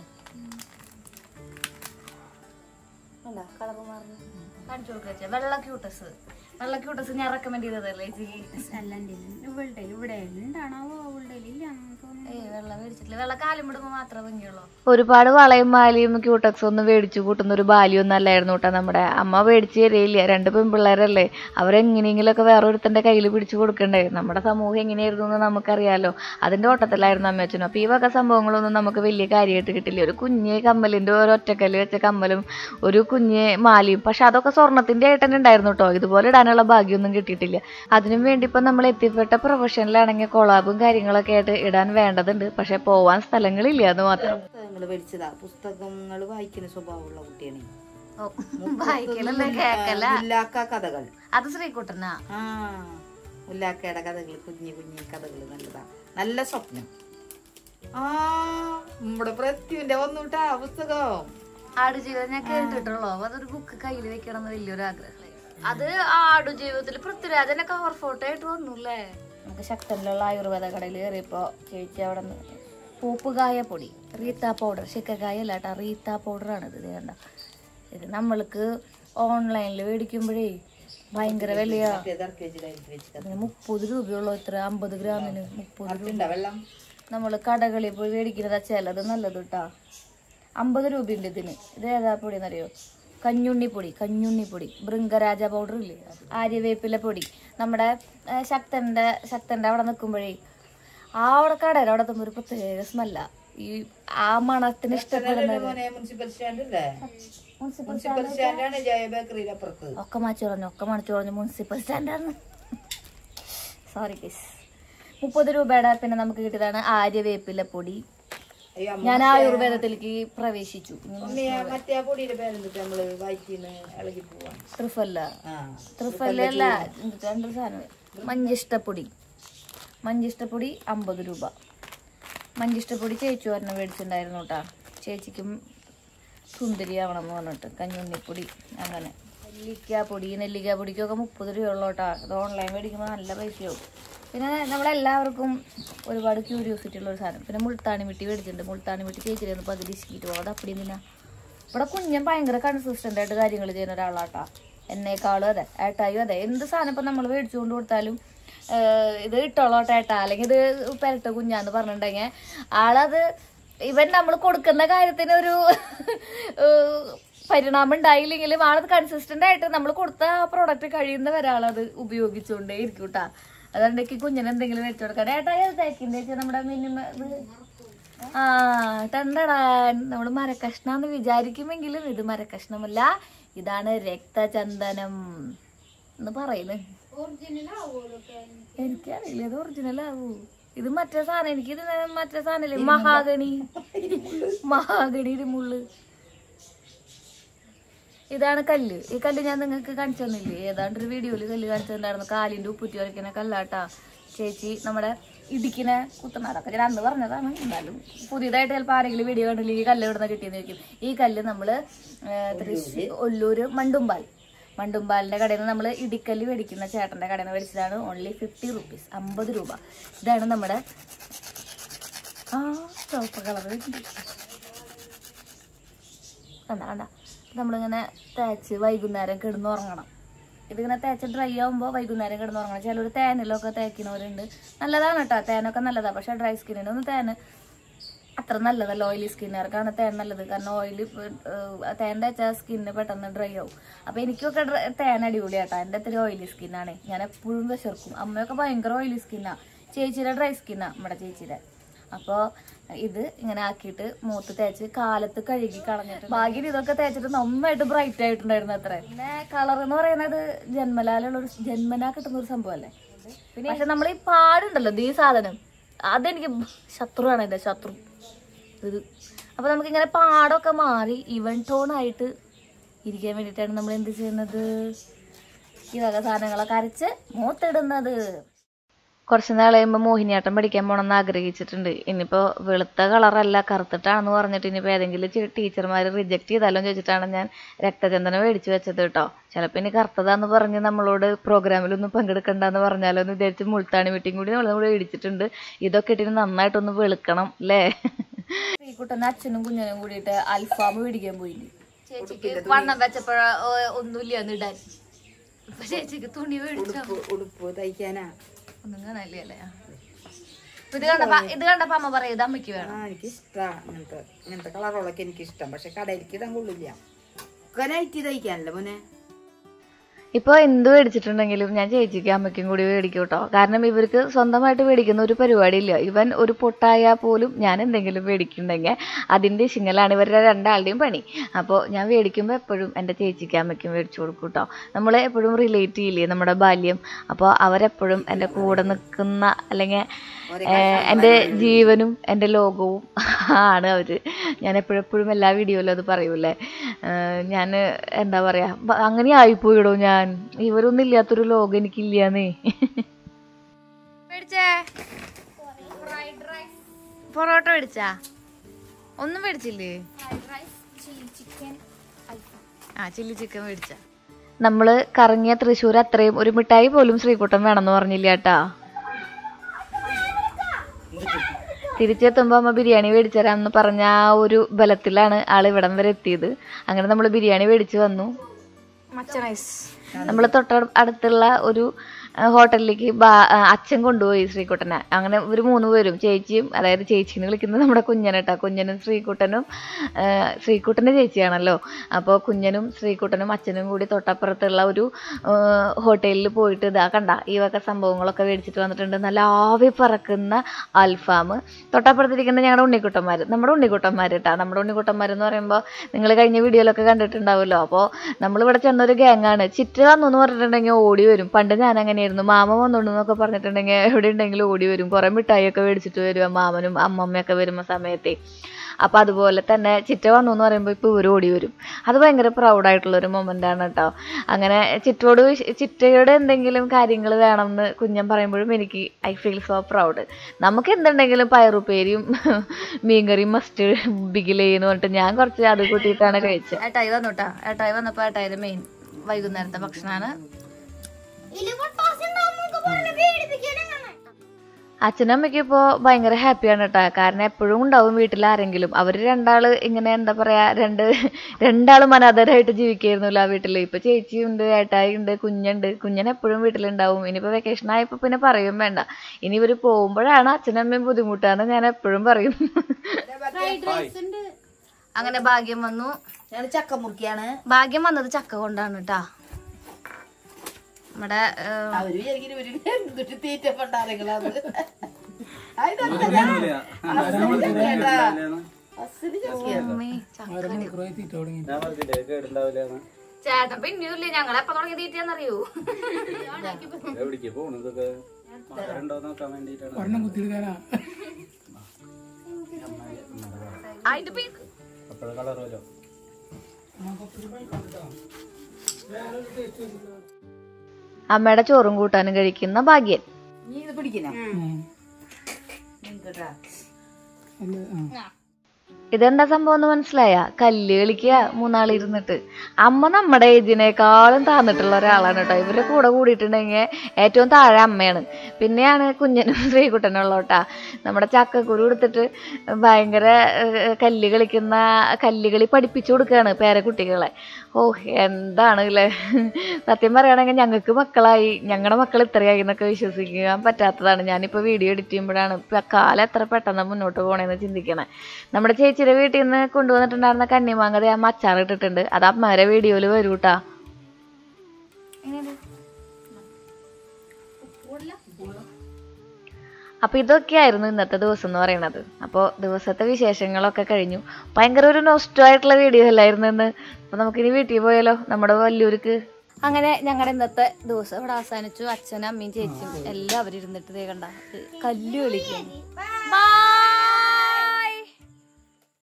വേണ്ട കളർ മാറുന്നു കാണിച്ചു കൊടുക്കുക വെള്ള ക്യൂട്ടസ് വെള്ള ക്യൂട്ടസ് ഞാൻ റെക്കമെൻഡ് ചെയ്തതല്ലേ ചേച്ചി ഇവളുടെ ഇവിടെ ഉണ്ടാണാവോ അവളുടെ ഇല്ലാന്ന് തോന്നുന്നു ഏയ് വെള്ളം മേടിച്ചിട്ടില്ല വെള്ള കാലും വിടുമ്പോ മാത്രമേ ഭംഗിയുള്ളൂ ഒരുപാട് വളയും മാലയും ക്യൂട്ടക്സ് ഒന്നും മേടിച്ചു കൂട്ടുന്ന ഒരു ബാല്യൊന്നും അല്ലായിരുന്നു കേട്ടോ നമ്മുടെ അമ്മ മേടിച്ച് തരികയില്ല രണ്ട് പെൺപിള്ളേരല്ലേ അവരെങ്ങനെയെങ്കിലുമൊക്കെ വേറെ ഒരുത്തന്റെ കയ്യിൽ പിടിച്ചു കൊടുക്കണ്ടേ നമ്മുടെ സമൂഹം എങ്ങനെയായിരുന്നു എന്ന് നമുക്കറിയാലോ അതിന്റെ ഓട്ടത്തിലായിരുന്നു അമ്മയച്ചനും അപ്പൊ ഈ വക സംഭവങ്ങളൊന്നും നമുക്ക് വലിയ കാര്യമായിട്ട് കിട്ടില്ല ഒരു കുഞ്ഞ് കമ്മലിന്റെ ഒരു ഒറ്റക്കല്ല് വെച്ച കമ്മലും ഒരു കുഞ്ഞ് മാലയും പക്ഷെ അതൊക്കെ സ്വർണത്തിന്റെ ആയിട്ട് തന്നെ ഉണ്ടായിരുന്നു കേട്ടോ ഇതുപോലെ ഇടാനുള്ള ഭാഗ്യമൊന്നും കിട്ടിയിട്ടില്ല അതിനും വേണ്ടി ഇപ്പൊ നമ്മൾ എത്തിപ്പെട്ട പ്രൊഫഷനിലാണെങ്കിൽ കൊളാബും കാര്യങ്ങളൊക്കെ ആയിട്ട് ഇടാൻ വേണ്ടതുണ്ട് പക്ഷെ പോവാൻ സ്ഥലങ്ങളില്ല എന്ന് മാത്രം പുസ്തകങ്ങൾ മേടിച്ചതാ പുസ്തകങ്ങൾ വായിക്കുന്ന സ്വഭാവമുള്ള കുട്ടിയാണ് വായിക്കലല്ലേ കേക്കല ഉല്ലാക്ക കഥകൾ അത് ശ്രീകുട്ടനാ ആ ഉല്ലാക്കയുടെ കഥകൾ കുഞ്ഞു കുഞ്ഞു കഥകൾ നല്ലതാ നല്ല സ്വപ്നം ആ നമ്മുടെ പൃഥ്വിന്റെ വന്നുട്ടാ പുസ്തകം ആടുജീവിതം ഞാൻ കേട്ടിട്ടുള്ളൂ അപ്പൊ അതൊരു ബുക്ക് കയ്യിൽ വെക്കണം എന്ന് വലിയൊരു ആഗ്രഹം അത് ആടുജീവിതത്തിൽ പൃഥ്വിരാജന്റെ കവർ ഫോട്ടോ ആയിട്ട് വന്നുല്ലേ നമുക്ക് ശക്തനിലുള്ള ആയുർവേദ കടയിൽ കയറിയപ്പോ ചേച്ചി അവിടെ നിന്ന് പൂപ്പുകായ പൊടി റീത്ത പൗഡർ ശിക്കക്കായ അല്ല കേട്ടോ റീത്ത പൗഡർ ആണ് ഇത് വേണ്ട ഇത് നമ്മൾക്ക് ഓൺലൈനിൽ മേടിക്കുമ്പോഴേ ഭയങ്കര വിലയാ അതിന് മുപ്പത് രൂപയുള്ളൂ ഇത്ര അമ്പത് ഗ്രാമിന് മുപ്പത് രൂപ ഉണ്ടാ വെള്ളം നമ്മൾ കടകളിൽ പോയി മേടിക്കുന്നതാ ചിലത് നല്ലത് കേട്ടാ അമ്പത് രൂപയുണ്ട് ഇതിന് ഇത് ഏതാ പൊടി എന്നറിയോ കഞ്ഞുണ്ണിപ്പൊടി കഞ്ഞുണ്ണിപ്പൊടി ബൃങ്കരാജ പൗഡർ ഇല്ലേ ആര്യവേപ്പില പൊടി നമ്മുടെ ആ, ശക്തന്റെ ശക്തന്റെ അവിടെ നിൽക്കുമ്പോഴേ ആ അവിടെ കടയിൽ അവിടെ എത്തുമ്പോൾ ഒരു പ്രത്യേക സ്മെല്ല ഈ ആ മണത്തിന് ഇഷ്ടപ്പെടുന്നത് മോനെ മുനിസിപ്പൽ സ്റ്റാൻഡ് അല്ലേ മുനിസിപ്പൽ സ്റ്റാൻഡാണ് ജയ ബേക്കറിയുടെ അപ്പുറത്ത് ഒക്കെ മാറ്റി പറഞ്ഞു ഒക്കെ മണിച്ചു പറഞ്ഞു മുനിസിപ്പൽ സ്റ്റാൻഡാണ് സോറി കേസ് മുപ്പത് രൂപയുടെ പിന്നെ നമുക്ക് കിട്ടിയതാണ് ആര്യവേപ്പില പൊടി അയ്യോ അമ്മ ഞാൻ ആയുർവേദത്തിലേക്ക് പ്രവേശിച്ചു അമ്മയെ മറ്റേ ആ പൊടിയുടെ പേരെന്തിട്ട് നമ്മള് വയറ്റിന്ന് ഇളകി പോവാൻ ട്രിഫല്ല ആ ട്രിഫല്ല രണ്ട് സാധനം മഞ്ചിഷ്ടപ്പൊടി മഞ്ചിഷ്ടപ്പൊടി അമ്പത് രൂപ മഞ്ചിഷ്ടപ്പൊടി ചേച്ചി ഒരെണ്ണം മേടിച്ചിട്ടുണ്ടായിരുന്നു കേട്ടാ ചേച്ചിക്കും സുന്ദരിയാവണം എന്ന് പറഞ്ഞിട്ട് കഞ്ഞുണ്ണിപ്പൊടി അങ്ങനെ നെല്ലിക്ക പൊടി നെല്ലിക്ക പൊടിക്കൊക്കെ മുപ്പത് രൂപയുള്ളൂ കേട്ടോ അത് ഓൺലൈൻ മേടിക്കുമ്പോൾ നല്ല പൈസയാവും പിന്നെ നമ്മളെല്ലാവർക്കും ഒരുപാട് ക്യൂരിയോസിറ്റി ഉള്ള ഒരു സാധനം പിന്നെ മുൾത്താണി മിട്ടി മേടിച്ചിട്ടുണ്ട് മുൾത്താണി മിട്ടി ചേച്ചിയിൽ നിന്ന് പകുതി ഇസ്കിയിട്ട് പോകും അത് അപ്പടി എന്തിനാ ഇവിടെ കുഞ്ഞൻ ഭയങ്കര കൺസിസ്റ്റന്റ് ആയിട്ട് കാര്യങ്ങൾ ചെയ്യുന്ന ഒരാളാട്ടാ എന്നെക്കാളും അതെ ഏട്ടായും അതെ എന്ത് സാധനം ഇപ്പം നമ്മൾ മേടിച്ചുകൊണ്ട് കൊടുത്താലും ഏഹ്, ഇത് ഇട്ടോളോട്ടെ ഏട്ടാ അല്ലെങ്കിൽ ഇത് പെരട്ട കുഞ്ഞാന്ന് പറഞ്ഞിട്ടുണ്ടെങ്കിൽ ആളത് ഇവൻ നമ്മൾ കൊടുക്കുന്ന കാര്യത്തിന് ഒരു ഏഹ്, പരിണാമം ഉണ്ടായില്ലെങ്കിലും ആളത് കൺസിസ്റ്റന്റ് ആയിട്ട് നമ്മൾ കൊടുത്ത ആ പ്രോഡക്റ്റ് കഴിയുന്ന വരെ ആളത് ഉപയോഗിച്ചുകൊണ്ടേ ഇരിക്കും കേട്ടാ അതുകൊണ്ട് എനിക്ക് കുഞ്ഞിന് എന്തെങ്കിലും വെച്ചു കൊടുക്കാൻ ഏട്ടായി അത് തേക്കിൻ്റെ നമ്മുടെ മിനിമം ഇത് ആ ടണ്ടടാ നമ്മൾ മരക്കഷ്ണാന്ന് വിചാരിക്കുമെങ്കിലും ഇത് മരക്കഷ്ണമല്ല ഇതാണ് രക്തചന്ദനം എന്ന് പറയുന്നു എനിക്കറിയില്ല ഇത് ഒറിജിനൽ ആവൂ ഇത് മറ്റേ സാധനം എനിക്ക് ഇത് മറ്റേ സാധനല്ലേ മഹാഗണി മഹാഗണിയുടെ മുള്ള് ഇതാണ് കല്ല് ഈ കല്ല് ഞാൻ നിങ്ങൾക്ക് കാണിച്ചു തന്നില്ലേ ഏതാണ്ട് ഒരു വീഡിയോയിൽ കല്ല് കാണിച്ചു തന്നിട്ടുണ്ടായിരുന്നു കാലിന്റെ ഉപ്പുറ്റി വരയ്ക്കുന്ന കല്ലാട്ടാ ചേച്ചി നമ്മുടെ ഇടിക്കുന്ന കുത്തനാടൊക്കെ ഞാൻ അന്ന് പറഞ്ഞതാണ് എന്നാലും പുതിയതായിട്ട് ചിലപ്പോൾ ആരെങ്കിലും വീഡിയോ കണ്ടില്ല ഈ കല്ല് ഇവിടുന്ന് കിട്ടിയെന്ന് ചോദിക്കും ഈ കല്ല് നമ്മൾ തൃശ്ശൂർ ഒല്ലൂര് മണ്ടുമ്പാൽ മണ്ടുമ്പാലിന്റെ കടയിൽ നിന്ന് നമ്മൾ ഇടിക്കല്ല് മേടിക്കുന്ന ചേട്ടന്റെ കടയിൽ നിന്ന് മേടിച്ചതാണ് ഓൺലി ഫിഫ്റ്റി റുപ്പീസ് അമ്പത് രൂപ ഇതാണ് നമ്മുടെ ആ ചുവപ്പ് കളർ കണ്ട കണ്ട നമ്മളിങ്ങനെ തേച്ച് വൈകുന്നേരം കിടന്നുറങ്ങണം ഇതിങ്ങനെ തേച്ച് ഡ്രൈ ആകുമ്പോൾ വൈകുന്നേരം കിടന്നുറങ്ങണം ചിലർ തേനിലൊക്കെ തേക്കുന്നവരുണ്ട് നല്ലതാണ് കേട്ടോ തേനൊക്കെ നല്ലതാണ് പക്ഷെ ഡ്രൈ സ്കിന്നിനൊന്നും തേന് അത്ര നല്ലതല്ല ഓയിലി സ്കിന്നുകാർക്കാണ് തേൻ നല്ലത് കാരണം ഓയിൽ തേൻ തേച്ചാൽ സ്കിന്ന് പെട്ടെന്ന് ഡ്രൈ ആവും അപ്പൊ എനിക്കൊക്കെ ഡ്ര- തേൻ അടിപൊളിയാട്ടാ എൻ്റെ ഇത്തിരി ഓയിലി സ്കിന്നാണ് ഞാൻ എപ്പോഴും വിശർക്കും അമ്മയൊക്കെ ഭയങ്കര ഓയിലി സ്കിന്നാ ചേച്ചിയുടെ ഡ്രൈ സ്കിന്നാ നമ്മുടെ ചേച്ചിയുടെ അപ്പോൾ ഇത് ഇങ്ങനെ ആക്കിയിട്ട് മൂത്ത് തേച്ച് കാലത്ത് കഴുകി കളഞ്ഞിട്ട് ഭാഗ്യം ഇതൊക്കെ തേച്ചിട്ട് നന്നായിട്ട് ബ്രൈറ്റ് ആയിട്ടുണ്ടായിരുന്നു അത്ര പിന്നെ കളർ എന്ന് പറയുന്നത് ജന്മലാലുള്ള ഒരു ജന്മനാ കിട്ടുന്ന ഒരു സംഭവമല്ലേ പിന്നെ പക്ഷെ നമ്മൾ ഈ പാടുണ്ടല്ലോ ഇത് ഈ സാധനം അതെനിക്ക് ശത്രുവാണ് എൻ്റെ ശത്രു ഇത് അപ്പൊ നമുക്ക് ഇങ്ങനെ പാടൊക്കെ മാറി ഇവൻ ടോൺ ആയിട്ട് ഇരിക്കാൻ വേണ്ടിയിട്ടാണ് നമ്മൾ എന്ത് ചെയ്യുന്നത് ഈ വക സാധനങ്ങളൊക്കെ അരച്ച് മൂത്തിടുന്നത് കുറച്ച് നാൾ കഴിയുമ്പോൾ മോഹിനിയാട്ടം പഠിക്കാൻ പോകണമെന്ന് ആഗ്രഹിച്ചിട്ടുണ്ട് ഇനിയിപ്പോൾ വെളുത്ത കളറല്ല കറുത്തിട്ടാണെന്ന് പറഞ്ഞിട്ട് ഇനിയിപ്പോൾ ഏതെങ്കിലും ടീച്ചർമാർ റിജക്റ്റ് ചെയ്താലോ എന്ന് ചോദിച്ചിട്ടാണ് ഞാൻ രക്തചന്ദനം മേടിച്ച് വെച്ചത് കേട്ടോ ചിലപ്പോൾ ഇനി കറുത്തതാന്ന് പറഞ്ഞ് നമ്മളോട് പ്രോഗ്രാമിലൊന്നും പങ്കെടുക്കണ്ടെന്ന് പറഞ്ഞാലോ എന്ന് വിചാരിച്ച് മുൾത്താണി വീട്ടിയും കൂടി നമ്മൾ നമ്മൾ മേടിച്ചിട്ടുണ്ട് ഇതൊക്കെ ഇട്ടിട്ട് നന്നായിട്ടൊന്ന് വെളുക്കണം അല്ലേ ശ്രീകുട്ടൻ്റെ അച്ഛനും കുഞ്ഞനും കൂടിയിട്ട് അൽഫാം മേടിക്കാൻ പോയില്ലേ ചേച്ചിക്ക് വണ്ണം വെച്ചപ്പോഴ ഒന്നുമില്ല എന്ന് ഇടാൻ ഇപ്പൊ ചേച്ചിക്ക് തുണി മേടിച്ചോ ഉടുപ്പ് ഉടുപ്പ് തയ്ക്കാനാ ഒന്നും കാണാനില്ലേ അല്ലേ ആ. ഇത് കണ്ടപ്പോ ഇത് കണ്ടപ്പോ അമ്മ പറയും ഇത് അമ്മയ്ക്ക് വേണം ആ എനിക്ക് ഇഷ്ടാ അങ്ങനത്തെ ഇങ്ങനത്തെ കളറുകളൊക്കെ എനിക്ക് ഇഷ്ടം പക്ഷെ കടയിലേക്ക് ഇടാൻ കൊള്ളില്ല ഒക്കെ നൈറ്റി തയ്ക്കാനല്ലേ മോനെ ഇപ്പോൾ എന്ത് മേടിച്ചിട്ടുണ്ടെങ്കിലും ഞാൻ ചേച്ചിക്കും അമ്മയ്ക്കും കൂടി മേടിക്കും കേട്ടോ കാരണം ഇവർക്ക് സ്വന്തമായിട്ട് മേടിക്കുന്ന ഒരു പരിപാടിയില്ല ഇവൻ ഒരു പൊട്ടായാൽ പോലും ഞാൻ എന്തെങ്കിലും മേടിക്കുന്നുണ്ടെങ്കിൽ അതിൻ്റെ ശിങ്ങലാണ് ഇവരുടെ രണ്ടാളുടെയും പണി അപ്പോൾ ഞാൻ മേടിക്കുമ്പോൾ എപ്പോഴും എൻ്റെ ചേച്ചിക്കും അമ്മയ്ക്കും മേടിച്ചു കൊടുക്കും കേട്ടോ നമ്മൾ എപ്പോഴും റിലേറ്റ് ചെയ്യില്ലേ നമ്മുടെ ബാല്യം അപ്പോൾ അവരെപ്പോഴും എൻ്റെ കൂടെ നിൽക്കുന്ന അല്ലെങ്കിൽ എൻ്റെ ജീവനും എൻ്റെ ലോകവും ആണ് അവർ ഞാൻ എപ്പോഴെപ്പോഴും എല്ലാ വീഡിയോയിലും അത് പറയൂലേ ഞാൻ എന്താ പറയുക അങ്ങനെ ആയിപ്പോയിടോ ഞാൻ ഇവരൊന്നും ഇല്ലാത്തൊരു ലോകം എനിക്കില്ലാന്നേ മേടിച്ചേ പൊറോട്ട മേടിച്ചാ ഒന്നും മേടിച്ചില്ലേ ആ ചില്ലി ചിക്കൻ മേടിച്ച നമ്മൾ കറങ്ങിയ തൃശ്ശൂർ അത്രയും ഒരു മിഠായി പോലും ശ്രീകുട്ടൻ വേണമെന്ന് പറഞ്ഞില്ല കേട്ടാ തിരിച്ചെത്തുമ്പോൾ അമ്മ ബിരിയാണി മേടിച്ചു തരാമെന്ന് പറഞ്ഞ ആ ഒരു ബലത്തിലാണ് ആൾ ഇവിടം വരെ എത്തിയത് അങ്ങനെ നമ്മൾ ബിരിയാണി മേടിച്ചു വന്നു നമ്മൾ തൊട്ട അടുത്തുള്ള ഒരു ആ, ഹോട്ടലിലേക്ക് ബാ ആ, അച്ഛൻ കൊണ്ടുപോയി ശ്രീകുട്ടനെ അങ്ങനെ ഇവർ മൂന്ന് പേരും ചേച്ചിയും അതായത് ചേച്ചിന്ന് വിളിക്കുന്നത് നമ്മുടെ കുഞ്ഞനട്ടാ കുഞ്ഞനും ശ്രീകുട്ടനും ആ, ശ്രീകുട്ടൻ്റെ ചേച്ചിയാണല്ലോ അപ്പോൾ കുഞ്ഞനും ശ്രീകുട്ടനും അച്ഛനും കൂടി തൊട്ടപ്പുറത്തുള്ള ഒരു ആ, ഹോട്ടലിൽ പോയിട്ട് ഇതാ കണ്ട ഈ വക സംഭവങ്ങളൊക്കെ മേടിച്ചിട്ട് വന്നിട്ടുണ്ട് നല്ല ആവി പറക്കുന്ന അൽഫാം തൊട്ടപ്പുറത്തിരിക്കുന്ന ഞങ്ങളുടെ ഉണ്ണിക്കുട്ടന്മാർ നമ്മുടെ ഉണ്ണിക്കുട്ടന്മാർ കേട്ടാ നമ്മുടെ ഉണ്ണിക്കുട്ടന്മാർ എന്ന് പറയുമ്പോൾ നിങ്ങൾ കഴിഞ്ഞ വീഡിയോയിലൊക്കെ കണ്ടിട്ടുണ്ടാവുമല്ലോ അപ്പോൾ നമ്മളിവിടെ ചെന്നൊരു ഗ്യാങ്ങാണ് ചിറ്റ് വന്നു എന്ന് പറഞ്ഞിട്ടുണ്ടെങ്കിൽ ഓടി വരും പണ്ട് ഞാൻ അങ്ങനെയായിരുന്നു മാമ വന്നോണ്ട് എന്നൊക്കെ പറഞ്ഞിട്ടുണ്ടെങ്കിൽ എവിടെ ഉണ്ടെങ്കിലും ഓടി വരും കുറേ മിഠായിയൊക്കെ മേടിച്ചിട്ട് വരും മാമനും അമ്മമ്മയൊക്കെ വരുന്ന സമയത്തെ അപ്പോൾ അതുപോലെ തന്നെ ചിറ്റ വന്നു എന്ന് പറയുമ്പോൾ ഇപ്പോൾ ഇവർ ഓടി വരും അത് ഭയങ്കര പ്രൗഡായിട്ടുള്ള ഒരു മൊമെൻ്റ് ആണ് കേട്ടോ അങ്ങനെ ചിറ്റോട് വിശ- ചിറ്റയുടെ എന്തെങ്കിലും കാര്യങ്ങൾ വേണമെന്ന് കുഞ്ഞൻ പറയുമ്പോഴും എനിക്ക് ഐ ഫീൽ സോ പ്രൗഡ് നമുക്ക് എന്തുണ്ടെങ്കിലും പയറുപ്പേരിയും മീൻകറിയും മസ്റ്റ് ബിഗിലെന്ന് പറഞ്ഞിട്ട് ഞാൻ കുറച്ച് അത് കൂട്ടിയിട്ടാണ് കഴിച്ചത് ഏട്ടായി വന്നു കേട്ടാ ഏട്ടായി വന്നപ്പോ ഏട്ടായിയുടെ മെയിൻ വൈകുന്നേരത്തെ ഭക്ഷണമാണ് ഇതില് പൊട്ടാസ്യം ഉണ്ടാവും എന്നൊക്കെ പറഞ്ഞ് പേടിപ്പിക്കണ ഞങ്ങളെ. അച്ഛനും അമ്മയ്ക്കും ഇപ്പോൾ ഭയങ്കര ഹാപ്പിയാണ് കേട്ടോ കാരണം എപ്പോഴും ഉണ്ടാവും വീട്ടിൽ ആരെങ്കിലും അവർ രണ്ടാള് ഇങ്ങനെ എന്താ പറയാ രണ്ട് രണ്ടാളും അനാഥരായിട്ട് ജീവിക്കായിരുന്നല്ലോ ആ വീട്ടിൽ ഇപ്പൊ ചേച്ചിയുണ്ട് ഏട്ടായി ഉണ്ട് കുഞ്ഞുണ്ട് കുഞ്ഞൻ എപ്പോഴും വീട്ടിലുണ്ടാവും ഇനിയിപ്പോ വെക്കേഷൻ ആയപ്പോ പിന്നെ പറയും വേണ്ട ഇനി ഇവര് പോകുമ്പോഴാണ് അച്ഛനും അമ്മയും ബുദ്ധിമുട്ടാന്ന് ഞാൻ എപ്പോഴും പറയും അങ്ങനെ ഭാഗ്യം വന്നു ഞാൻ ചക്ക മുറിക്കാണ് ഭാഗ്യം വന്നത് ചക്ക കൊണ്ടാണ് കേട്ടാ നമ്മുടെ ഏഹ്, അവര് വിചാരിക്കും ഇവര് എന്തൊരു തീറ്റ പണ്ടാരങ്ങളാണ് ഉമ്മി, ചക്ക. ഞാൻ പറഞ്ഞില്ലേ കേടുണ്ടാവില്ല ചേട്ടൻ പിന്നെയില്ലേ ഞങ്ങളെപ്പോ തുടങ്ങി തീറ്റയാന്നറിയൂ എവിടേക്ക് പോണു ഇതൊക്കെ ഉണ്ടോ നോക്കാൻ വേണ്ടിട്ടാണ് അതിന്റെ പേ- അപ്പോഴ കളർ വരും അമ്മയുടെ ചോറും കൂട്ടാനും കഴിക്കുന്ന ഭാഗ്യൻ നീ ഇത് പിടിക്കണ ഇതെന്താ സംഭവം എന്ന് മനസ്സിലായ കല്ല് കളിക്കുക മൂന്നാളിരുന്നിട്ട് അമ്മ നമ്മുടെ ഏജിനേക്കാളും താന്നിട്ടുള്ള ഒരാളാണ് കേട്ടോ ഇവരുടെ കൂടെ കൂടിയിട്ടുണ്ടെങ്കിൽ ഏറ്റവും താഴെ അമ്മയാണ് പിന്നെയാണ് കുഞ്ഞനും ശ്രീകുട്ടനും ഉള്ളോട്ടാ നമ്മുടെ ചക്കക്കുരു എടുത്തിട്ട് ഭയങ്കര ഏഹ്, കല്ല് കളിക്കുന്ന കല്ലുകളി പഠിപ്പിച്ചു കൊടുക്കുകയാണ് പേരക്കുട്ടികളെ ഓ എന്താണ് അല്ലേ സത്യം പറയുകയാണെങ്കിൽ ഞങ്ങൾക്ക് മക്കളായി ഞങ്ങളുടെ മക്കൾ ഇത്രയായി എന്നൊക്കെ വിശ്വസിക്കാൻ പറ്റാത്തതാണ് ഞാനിപ്പോൾ വീഡിയോ എഡിറ്റ് ചെയ്യുമ്പോഴാണ് ഇപ്പം കാലം എത്ര പെട്ടെന്ന് മുന്നോട്ട് പോകണേന്ന് ചിന്തിക്കണേ നമ്മുടെ ചേച്ചിയുടെ വീട്ടിൽ നിന്ന് കൊണ്ടുവന്നിട്ടുണ്ടായിരുന്ന കണ്ണിമാങ്ങ ദേ അമ്മ അച്ചാർ ഇട്ടിട്ടുണ്ട് അത് അമ്മയുടെ വീഡിയോയിൽ വരൂട്ടാ അപ്പോൾ ഇതൊക്കെയായിരുന്നു ഇന്നത്തെ ദിവസം എന്ന് പറയുന്നത് അപ്പോൾ ദിവസത്തെ വിശേഷങ്ങളൊക്കെ കഴിഞ്ഞു ഭയങ്കര ഒരു നൊസ്റ്റോ ആയിട്ടുള്ള വീഡിയോ അല്ലായിരുന്നു ഇന്ന് അപ്പോൾ നമുക്കിനി വീട്ടിൽ പോയാലോ നമ്മുടെ വല്യൂർക്ക് അങ്ങനെ ഞങ്ങളുടെ ഇന്നത്തെ ദിവസം ഇവിടെ അവസാനിച്ചു അച്ഛനും അമ്മയും ചേച്ചിയും എല്ലാവരും ഇരുന്നിട്ട് ദേ കണ്ട കല്ല് കളിക്കുന്നു ബൈ